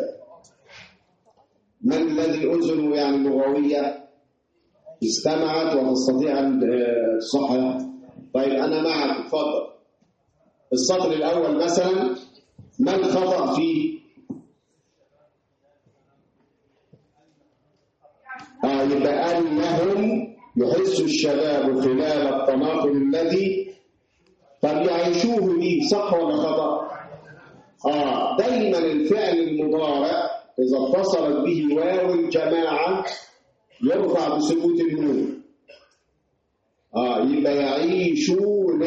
من الذي أذنه يعني لغوية استمعت وتستطيع أن تصحح طيب أنا معك اتفضل السطر الأول مثلا ما الخطأ فيه آه يبقى أنهم يحس الشباب خلال التناقض الذي طب يعيشوه ليه صح ولا خطأ؟ آه دايما الفعل المضارع إذا اتصلت به واو الجماعة يرفع بسكوت النون آه يبقى يعيشونه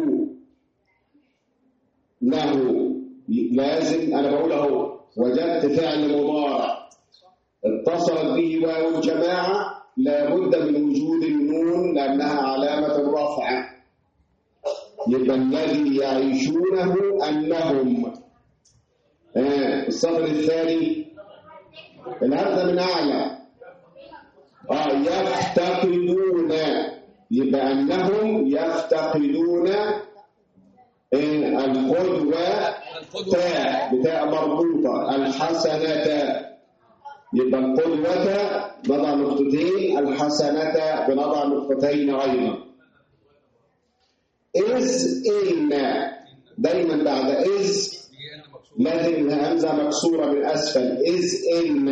له لازم أنا بقول أهو وجدت فعل مضارع اتصلت به واو الجماعة لابد من وجود النون لأنها علامة الرفع يبقى الذي يعيشونه أنهم آه الصفر الثاني الهمزة من أعلى آه يفتقدون يبقى أنهم يفتقدون القدوة تاء بتاء مربوطة الحسنة يبقى القدوة نضع نقطتين الحسنة بنضع نقطتين أيضا إذ إن دايما بعد إذ لازم الهمزة مكسورة من أسفل إذ إن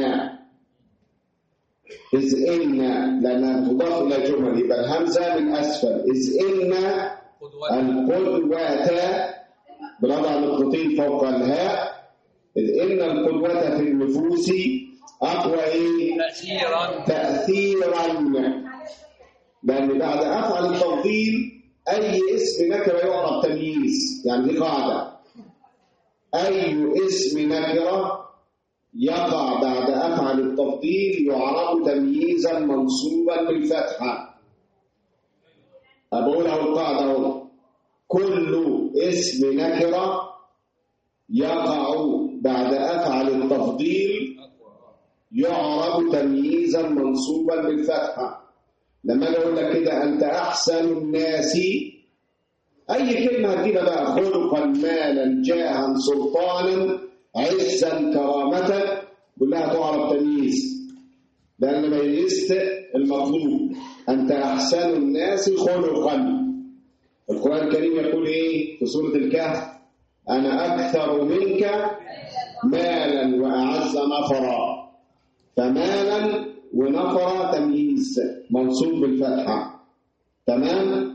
إذ إن لأنها تضاف إلى جمل يبقى الهمزة من أسفل إذ إن القدوة بنضع نقطتين فوق الهاء إذ إن القدوة في النفوس أقوى إيه؟ تأثيرا تأثيرا لأن بعد أفعل التفضيل أي اسم نكرة يعرف تمييز يعني دي قاعدة أي اسم نكرة يقع بعد أفعل التفضيل يعرف تمييزا منصوبا بالفتحة أقولها القاعدة أهو كل اسم نكرة يقع بعد أفعل التفضيل يعرب تمييزا منصوبا بالفتحة لما اجي اقول لك كده انت احسن الناس اي كلمه هتجيبها بقى خلقا مالا جاها سلطانا عزا كرامه كلها تعرب تمييز لان ميزت المطلوب انت احسن الناس خلقا القران الكريم يقول ايه في سوره الكهف انا اكثر منك مالا واعز نفرا فمالا ونفر تمييز منصوب بالفتحة تمام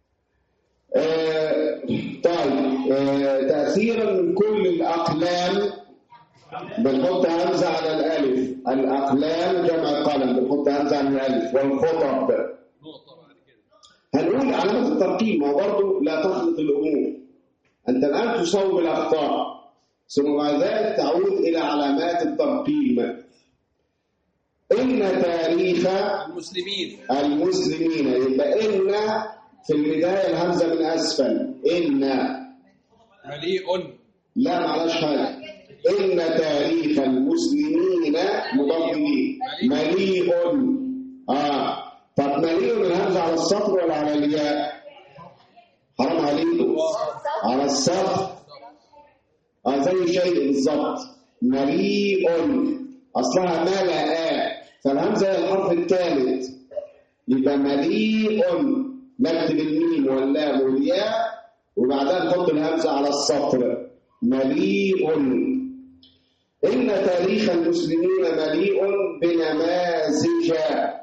آه طيب آه تأثيرا من كل الأقلام بنحط همزة على الألف الأقلام جمع قلم بنحط همزة على الألف والخطب نقطة بعد كده هنقول علامات الترقيم ما هو برضه لا تخلط الامور انت الان تصوب الاخطاء ثم بعد ذلك تعود الى علامات الترقيم ان تاريخ المسلمين المسلمين يبقى ان في البدايه الهمزه من اسفل ان مليء لا معلش حاجه ان تاريخ المسلمين مضاف اليه مليء اه طب مليء الهمزه على السطر ولا على الياء حرام عليكم على السطر اه زي شيء بالظبط مليء اصلها ملأ فالهمزه هي الحرف الثالث يبقى مليء نكتب الميم واللام والياء وبعدها نحط الهمزه على السطر مليء ان تاريخ المسلمين مليء بنماذج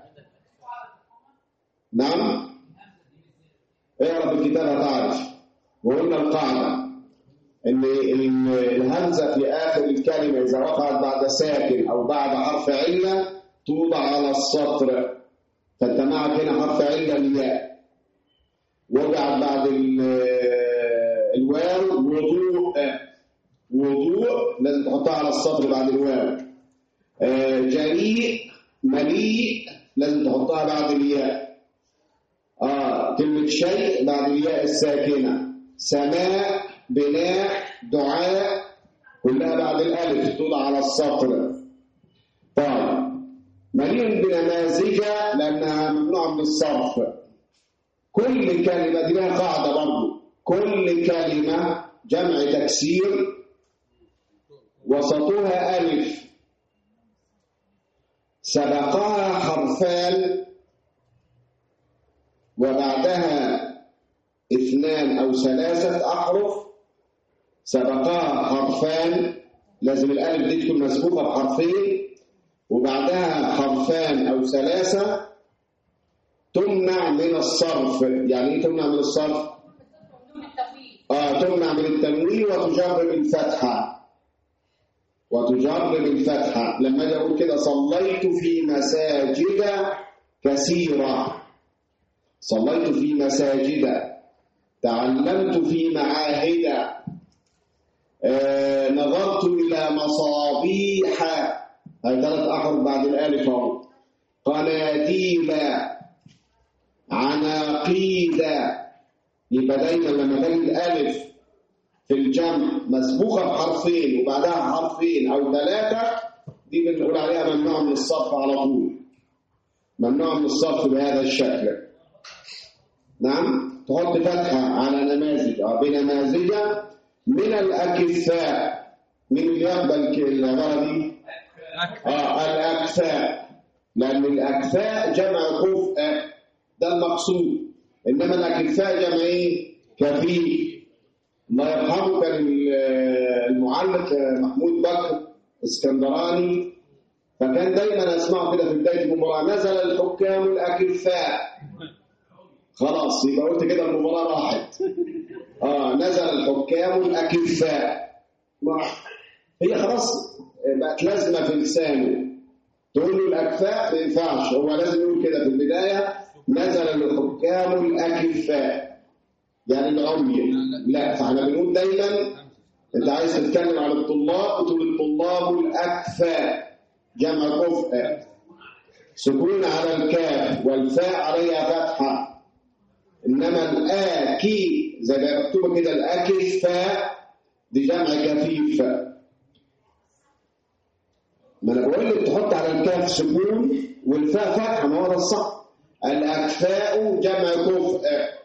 نعم اقرا الكتاب هتعرف وقلنا القاعده ان ال- الهمزه في اخر الكلمه اذا وقعت بعد ساكن او بعد حرف عله توضع على السطر فانت معك هنا حرف عله الياء وقعت بعد ال- الواو وضوء وضوء لازم تحطها على السطر بعد الواو آه، جريء مليء لازم تحطها بعد الياء آه كلمة شيء بعد الياء الساكنة سماء بناء دعاء كلها بعد الألف توضع على السطر طيب مليء بنماذج لأنها ممنوعة من الصرف كل كلمة دي لها قاعدة برضه كل كلمة جمع تكسير وسطها ألف سبقها حرفان وبعدها اثنان أو ثلاثة أحرف سبقها حرفان لازم الألف دي تكون مسبوقة بحرفين وبعدها حرفان أو ثلاثة تمنع من الصرف يعني إيه تمنع من الصرف؟ آه تمنع من التنوين وتجر بالفتحة وتجر بالفتحة لما أجي أقول كده صليت في مساجد كثيرة صليت في مساجد تعلمت في معاهد آه نظرت إلى مصابيح هاي ثلاث أحرف بعد الألف أهو قناديل عناقيد يبقى دايما لما تجد الألف في الجمع مسبوقة بحرفين وبعدها حرفين أو ثلاثة دي بنقول عليها ممنوع من الصرف على طول ممنوع من الصرف بهذا الشكل نعم تحط فتحة على نماذج أو بنماذج من الأكفاء من اللي يقبل ك- العبارة دي؟ آه الأكفاء لأن الأكفاء جمع كفء ده المقصود إنما الأكفاء جمع إيه؟ كفيف الله يرحمه كان ال- المعلق محمود بكر اسكندراني فكان دايما اسمعه كده في بدايه المباراه نزل الحكام الاكفاء خلاص يبقى قلت كده المباراه راحت اه نزل الحكام الاكفاء ما- هي خلاص بقت لازمه في لسانه تقول له الاكفاء ما ينفعش هو لازم يقول كده في البدايه نزل الحكام الاكفاء يعني العمي لا فاحنا بنقول دايما انت عايز تتكلم عن الطلاب بتقول الطلاب الاكفاء جمع كفء سكون على الكاف والفاء عليها فتحه انما الاكي زي ما مكتوبه كده الاكفاء دي جمع كفيف ما انا بقول لك تحط على الكاف سكون والفاء فتحه ما هو ده الصح الاكفاء جمع كفء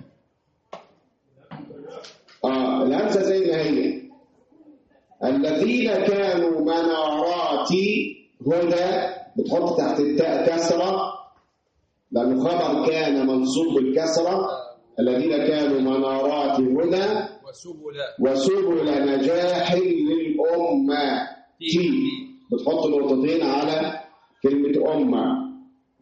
اه الهمزه زي ما هي الذين كانوا منارات هدى بتحط تحت التاء كسره لانه خبر كان منصوب بالكسره الذين كانوا منارات هدى وسبل وسبل نجاح للأمة تي بتحط نقطتين على كلمة أمة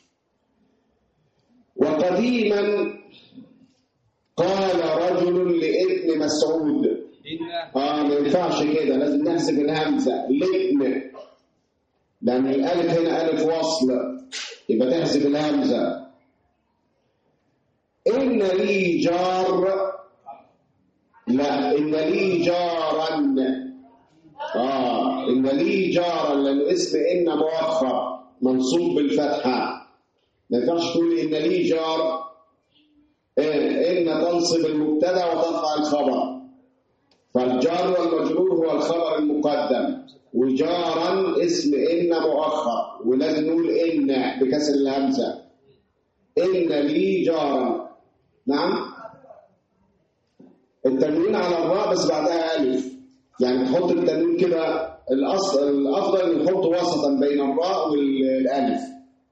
وقديما قال رجل لابن مسعود إن اه ما ينفعش كده لازم نحسب الهمزة لابن لأن الألف هنا ألف وصل يبقى تحسب الهمزة إن لي جار لا إن لي جارا آه إن لي جارا لأن اسم إن مؤخر منصوب بالفتحة ما ينفعش تقول إن لي جار إيه؟ إن تنصب المبتدا وترفع الخبر فالجار والمجرور هو الخبر المقدم وجارا اسم إن مؤخر ولازم نقول إن بكسر الهمزة إن لي جارا نعم التنوين على الراء بس بعدها ألف يعني تحط التنوين كده الأصل الأفضل إن نحطه وسطا بين الراء والألف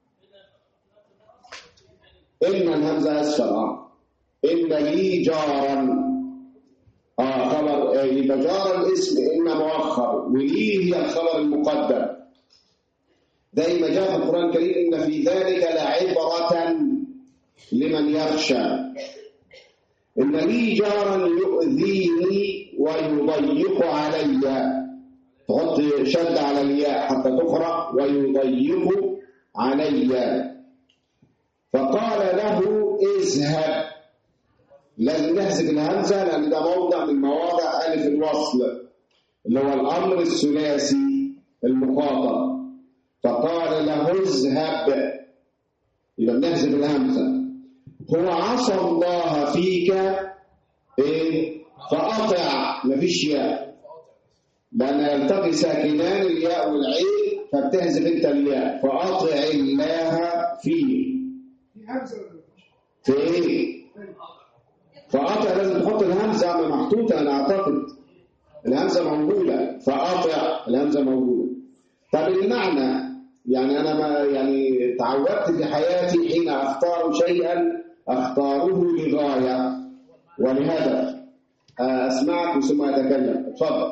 إن الهمزة أسفل آه إن لي جارا آه خبر آه يبقى جارا اسم إن مؤخر ولي هي الخبر المقدم دايما جاء في القرآن الكريم إن في ذلك لعبرة لمن يخشى إن لي جارا يؤذيني ويضيق علي تحط شد على الياء حتى تقرأ ويضيق علي فقال له اذهب لازم نحذف الهمزة لأن ده موضع من مواضع ألف الوصل اللي هو الأمر الثلاثي المخاطب فقال له اذهب يبقى بنحذف الهمزة هو عصى الله فيك ايه فأطع مفيش ياء لأن يلتقي ساكنان الياء والعين فبتحذف انت الياء فأطع الله فيه في ايه فأطع لازم تحط الهمزة محطوطة أنا أعتقد الهمزة موجودة فأطع الهمزة موجودة طب المعنى يعني أنا ما يعني تعودت في حياتي حين أختار شيئا أختاره لغاية ولهدف أسمعك ثم أتكلم اتفضل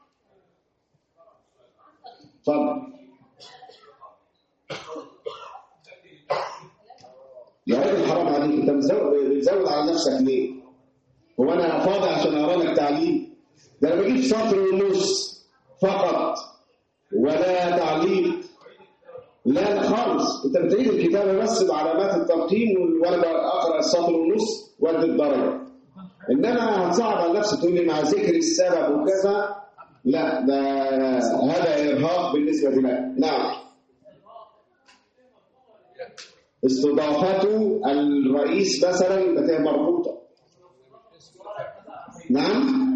اتفضل يا راجل حرام عليك انت بتزود بتزود على نفسك ليه؟ هو انا فاضي عشان اقرا لك تعليم ده انا بجيب سطر ونص فقط ولا تعليق لا لا خالص انت بتعيد الكتابه بس بعلامات الترقيم وانا بقرا السطر ونص وادي الدرجه انما هتصعب على نفسك تقول لي مع ذكر السبب وكذا لا ده هذا ارهاق بالنسبه لك نعم استضافته الرئيس مثلا يبقى فيها مربوطه نعم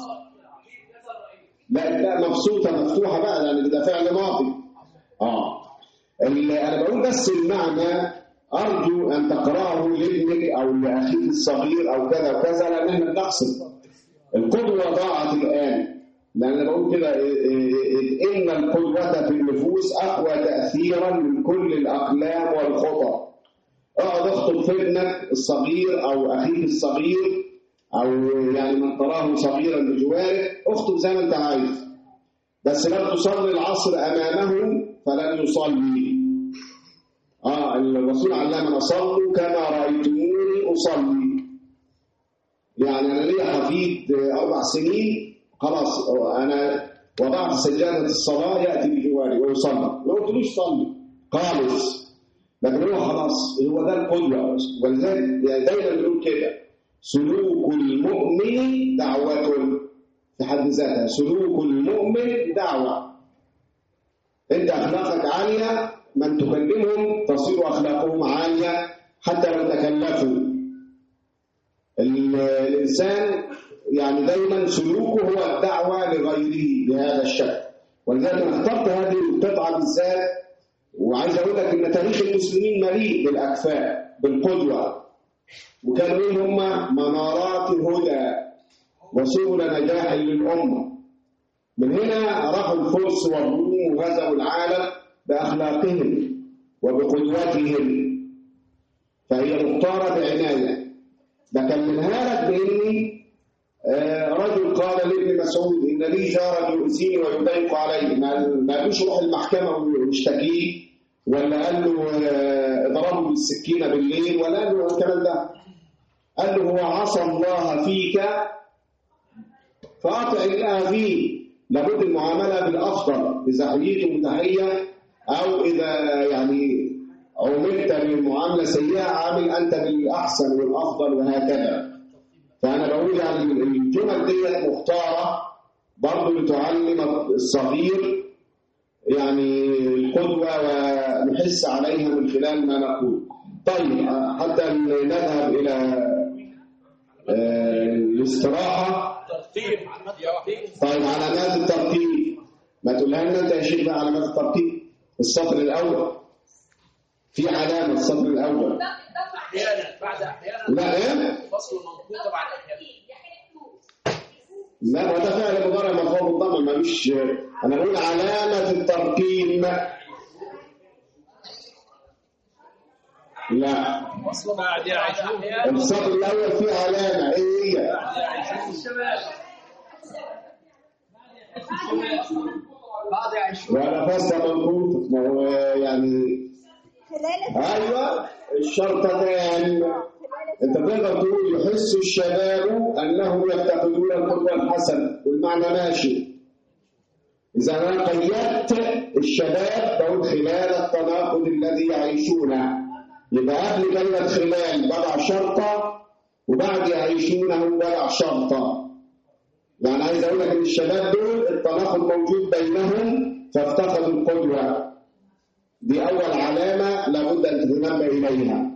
لا لا مبسوطه مفتوحه بقى لان ده فعل ماضي اه اللي انا بقول بس المعنى ارجو ان تقراه لابنك او لاخيك الصغير او كذا وكذا لان احنا بنقصد القدوه ضاعت الان لان انا بقول كده ان القدوه في النفوس اقوى تاثيرا من كل الاقلام والخطط اقعد اخطب في ابنك الصغير او اخيك الصغير او يعني من تراه صغيرا بجوارك اخطب زي ما انت عايز بس لم تصلي العصر امامه فلن يصلي اه الرسول علمنا صلوا كما رايتموني اصلي يعني انا ليا حفيد اربع سنين خلاص انا وضعت سجاده الصلاه ياتي بجواري ويصلي ما قلتلوش صلي خالص لكن هو خلاص هو ده القدوه ولذلك يعني دايما بنقول كده سلوك المؤمن دعوة في حد ذاتها سلوك المؤمن دعوة انت اخلاقك عالية من تكلمهم تصير اخلاقهم عالية حتى لو تكلفوا الانسان يعني دايما سلوكه هو الدعوة لغيره بهذا الشكل ولذلك انا اخترت هذه القطعة بالذات وعايز اقول لك ان تاريخ المسلمين مليء بالاكفاء بالقدوة وكانوا ايه هم منارات هدى وسبل نجاح للأمة من هنا راحوا الفرس والروم وغزوا العالم بأخلاقهم وبقدوتهم فهي مختارة بعناية لكن منها لك بإني آه رجل قال لابن مسعود إن لي جارا يؤذيني ويضيق علي ما قالوش روح المحكمة واشتكيه ولا قال له آه اضربه بالسكينة بالليل ولا قال له الكلام ده قال له هو عصى الله فيك فأطع الله فيه لابد المعاملة بالأفضل إذا حييته بتحية أو إذا يعني عملت بالمعاملة سيئة عامل أنت بالأحسن والأفضل وهكذا فأنا بقول يعني الجمل دي مختارة برضه لتعلم الصغير يعني القدوة ونحس عليها من خلال ما نقول طيب حتى نذهب إلى آه، الاستراحة ترتيب يا وحيد طيب علامات الترتيب ما تقولها لنا انت يا شيخ بقى علامات الترتيب السطر الاول في علامه السطر الاول احيانا بعد احيانا لا ايه فصل منقوطه بعد احيانا لا ما ده فعل مضارع مرفوع بالضمه ما فيش انا بقول علامه الترتيب لا فصل بعد احيانا السطر الاول فيه علامه ايه هي بعد عشرين ولا فصل منقوط ما هو يعني خلال ايوه الشرطتان انت تقدر تقول يحس الشباب انهم يفتقدون القدوه الحسنه والمعنى ماشي اذا انا قيدت الشباب بقول خلال التناقض الذي يعيشونه يبقى قبل كلمه خلال بضع شرطه وبعد يعيشونه بضع شرطه يعني عايز اقول لك ان الشباب دول التناقض موجود بينهم فافتقدوا القدوه دي أول علامة لابد أن تتنبه إليها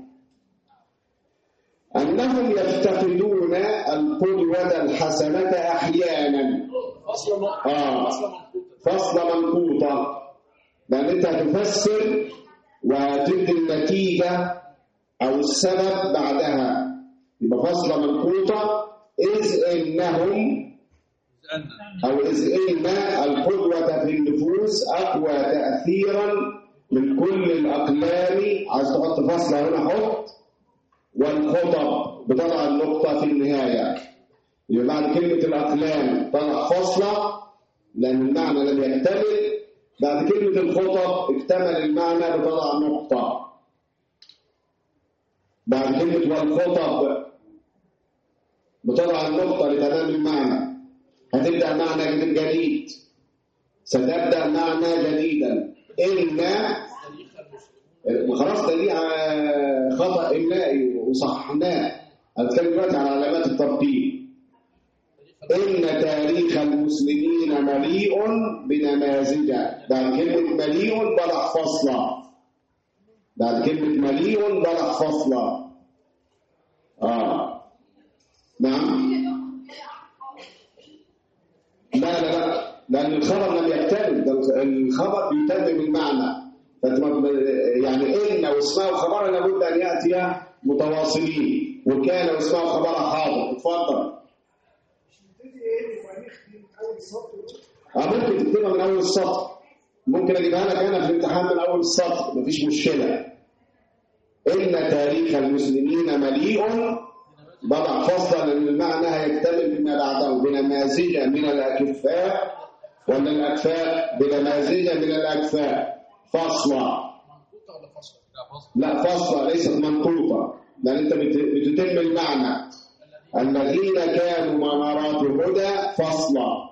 أنهم يفتقدون القدوة الحسنة أحيانا فصل منقوطه آه. فصل منقوطه فصل منقوطة لأن أنت هتفسر وتدي النتيجة أو السبب بعدها يبقى فصل منقوطة إذ إنهم أن أو إذ إن القدوة في النفوس أقوى تأثيرا من كل الأقلام عايز تحط فصلة هنا حط والخطب بتضع النقطة في النهاية يبقى بعد كلمة الأقلام طلع فصلة لأن المعنى لم يكتمل بعد كلمة الخطب اكتمل المعنى بتضع نقطة بعد كلمة والخطب بتضع النقطة لتمام المعنى هتبدأ معنى جديد ستبدأ معنى جديدا إن خلاص ده دي آه، خطأ إملائي وصححناه هنتكلم دلوقتي على علامات الترتيب إن تاريخ المسلمين مليء بنماذج بعد كلمة مليء بلغ فصلة بعد كلمة مليء بلغ فصلة آه نعم لا لا لا لأن الخبر لم يكتمل ده الخبر بيتمم المعنى فأنت ما- يعني إن واسمها وخبرها لابد أن يأتي متواصلين وكان واسمها وخبرها حاضر اتفضل اه ممكن تكتبها من أول السطر ممكن أجيبها لك أنا في الامتحان من أول السطر مفيش مشكلة إن تاريخ المسلمين مليء بضع فصلا لأن المعنى هيكتمل بما بعده بنماذج من الأكفاء ولا الأكفاء بنماذج من الأكفاء فصلا منقوطه ولا فصل؟ لا فصل لا فصلة ليست منقوطة لأن أنت بت- بتتم المعنى الذين كانوا منارات هدى فصلا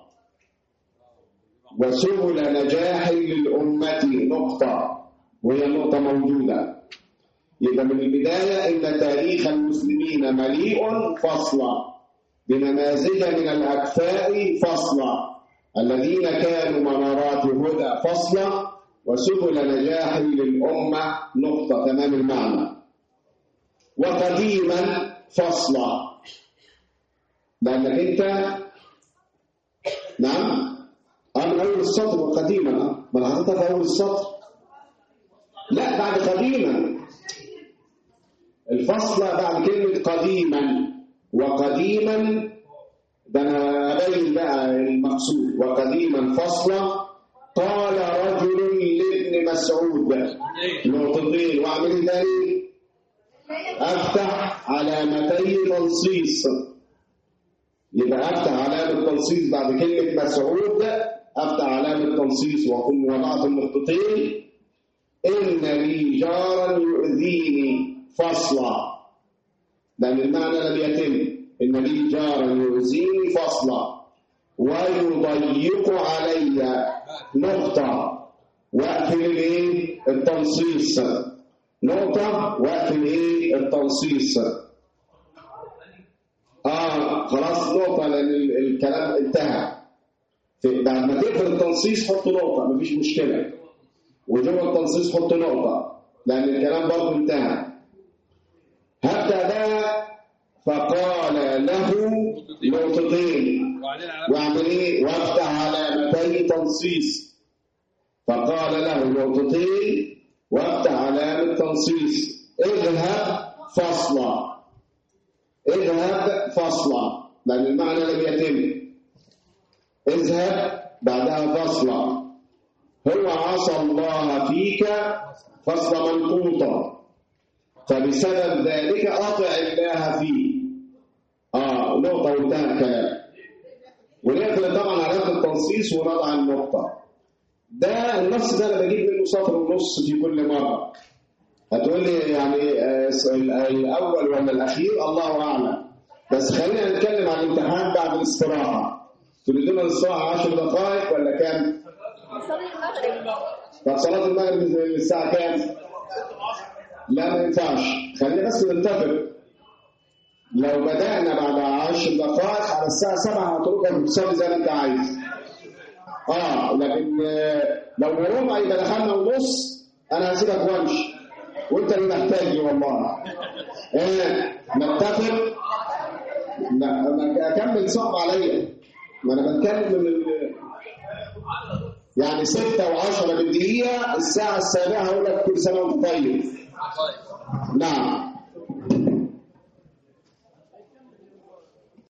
وسبل نجاح للأمة نقطة وهي نقطة موجودة يبقى من البداية إن تاريخ المسلمين مليء فصلا بنماذج من الأكفاء فصلا الذين كانوا منارات هدى فصلا وسبل نجاح للأمة نقطة تمام المعنى وقديما فصلا لأنك أنت نعم أه من أول السطر وقديما أه ما أنا حطيتها في أول السطر لا بعد قديما الفصل بعد كلمة قديما وقديما ده أنا أبين بقى المقصود وقديما فصلا قال رجل لابن مسعود نقطتين واعمل إيه تاني افتح علامتي تنصيص يبقى افتح علامة تنصيص بعد كلمة مسعود افتح علامة تنصيص واكون وضعت النقطتين ان لي جارا يؤذيني فصلا لان المعنى لم يتم ان لي جارا يؤذيني فصلا ويضيق علي نقطة واقفل الايه التنصيص نقطة وقت الايه التنصيص اه خلاص نقطة لأن ال- الكلام انتهى في- بعد ما تقفل التنصيص حط نقطة مفيش مشكلة وجوه التنصيص حط نقطة لأن الكلام برضه انتهى هبدأ بقى فقال له نقطتين وبعدين على واعمل ايه وافتح علامتي تنصيص فقال له نقطتين وافتح علامة تنصيص اذهب فصلا اذهب فصلا لأن المعنى لم يتم اذهب بعدها فصلا هو عصى الله فيك فصل منقوطا فبسبب ذلك أطع الله فيه آه نقطة وانتهى الكلام ونقفل طبعا علامة التنصيص ونضع النقطة ده النص ده انا بجيب منه سطر ونص في كل مرة هتقول لي يعني آه، ال- الأول ولا الأخير الله أعلم بس خلينا نتكلم عن الامتحان بعد الاستراحة تريدون الاستراحة 10 دقائق ولا كام؟ صلي المغرب طب صلاة المغرب الساعة كام؟ لا ما ينفعش خلينا بس نتفق لو بدأنا بعد 10 دقائق على الساعة 7 هتروح تصلي زي ما أنت عايز اه لكن آه، لو ربع يبقى دخلنا ونص انا هسيبك وامشي وانت اللي محتاجني والله ايه نتفق لا انا اكمل صعب عليا ما انا بتكلم من ال- يعني ستة وعشرة بالدقيقة الساعة السابعة هقول لك كل سنة وانت طيب طيب نعم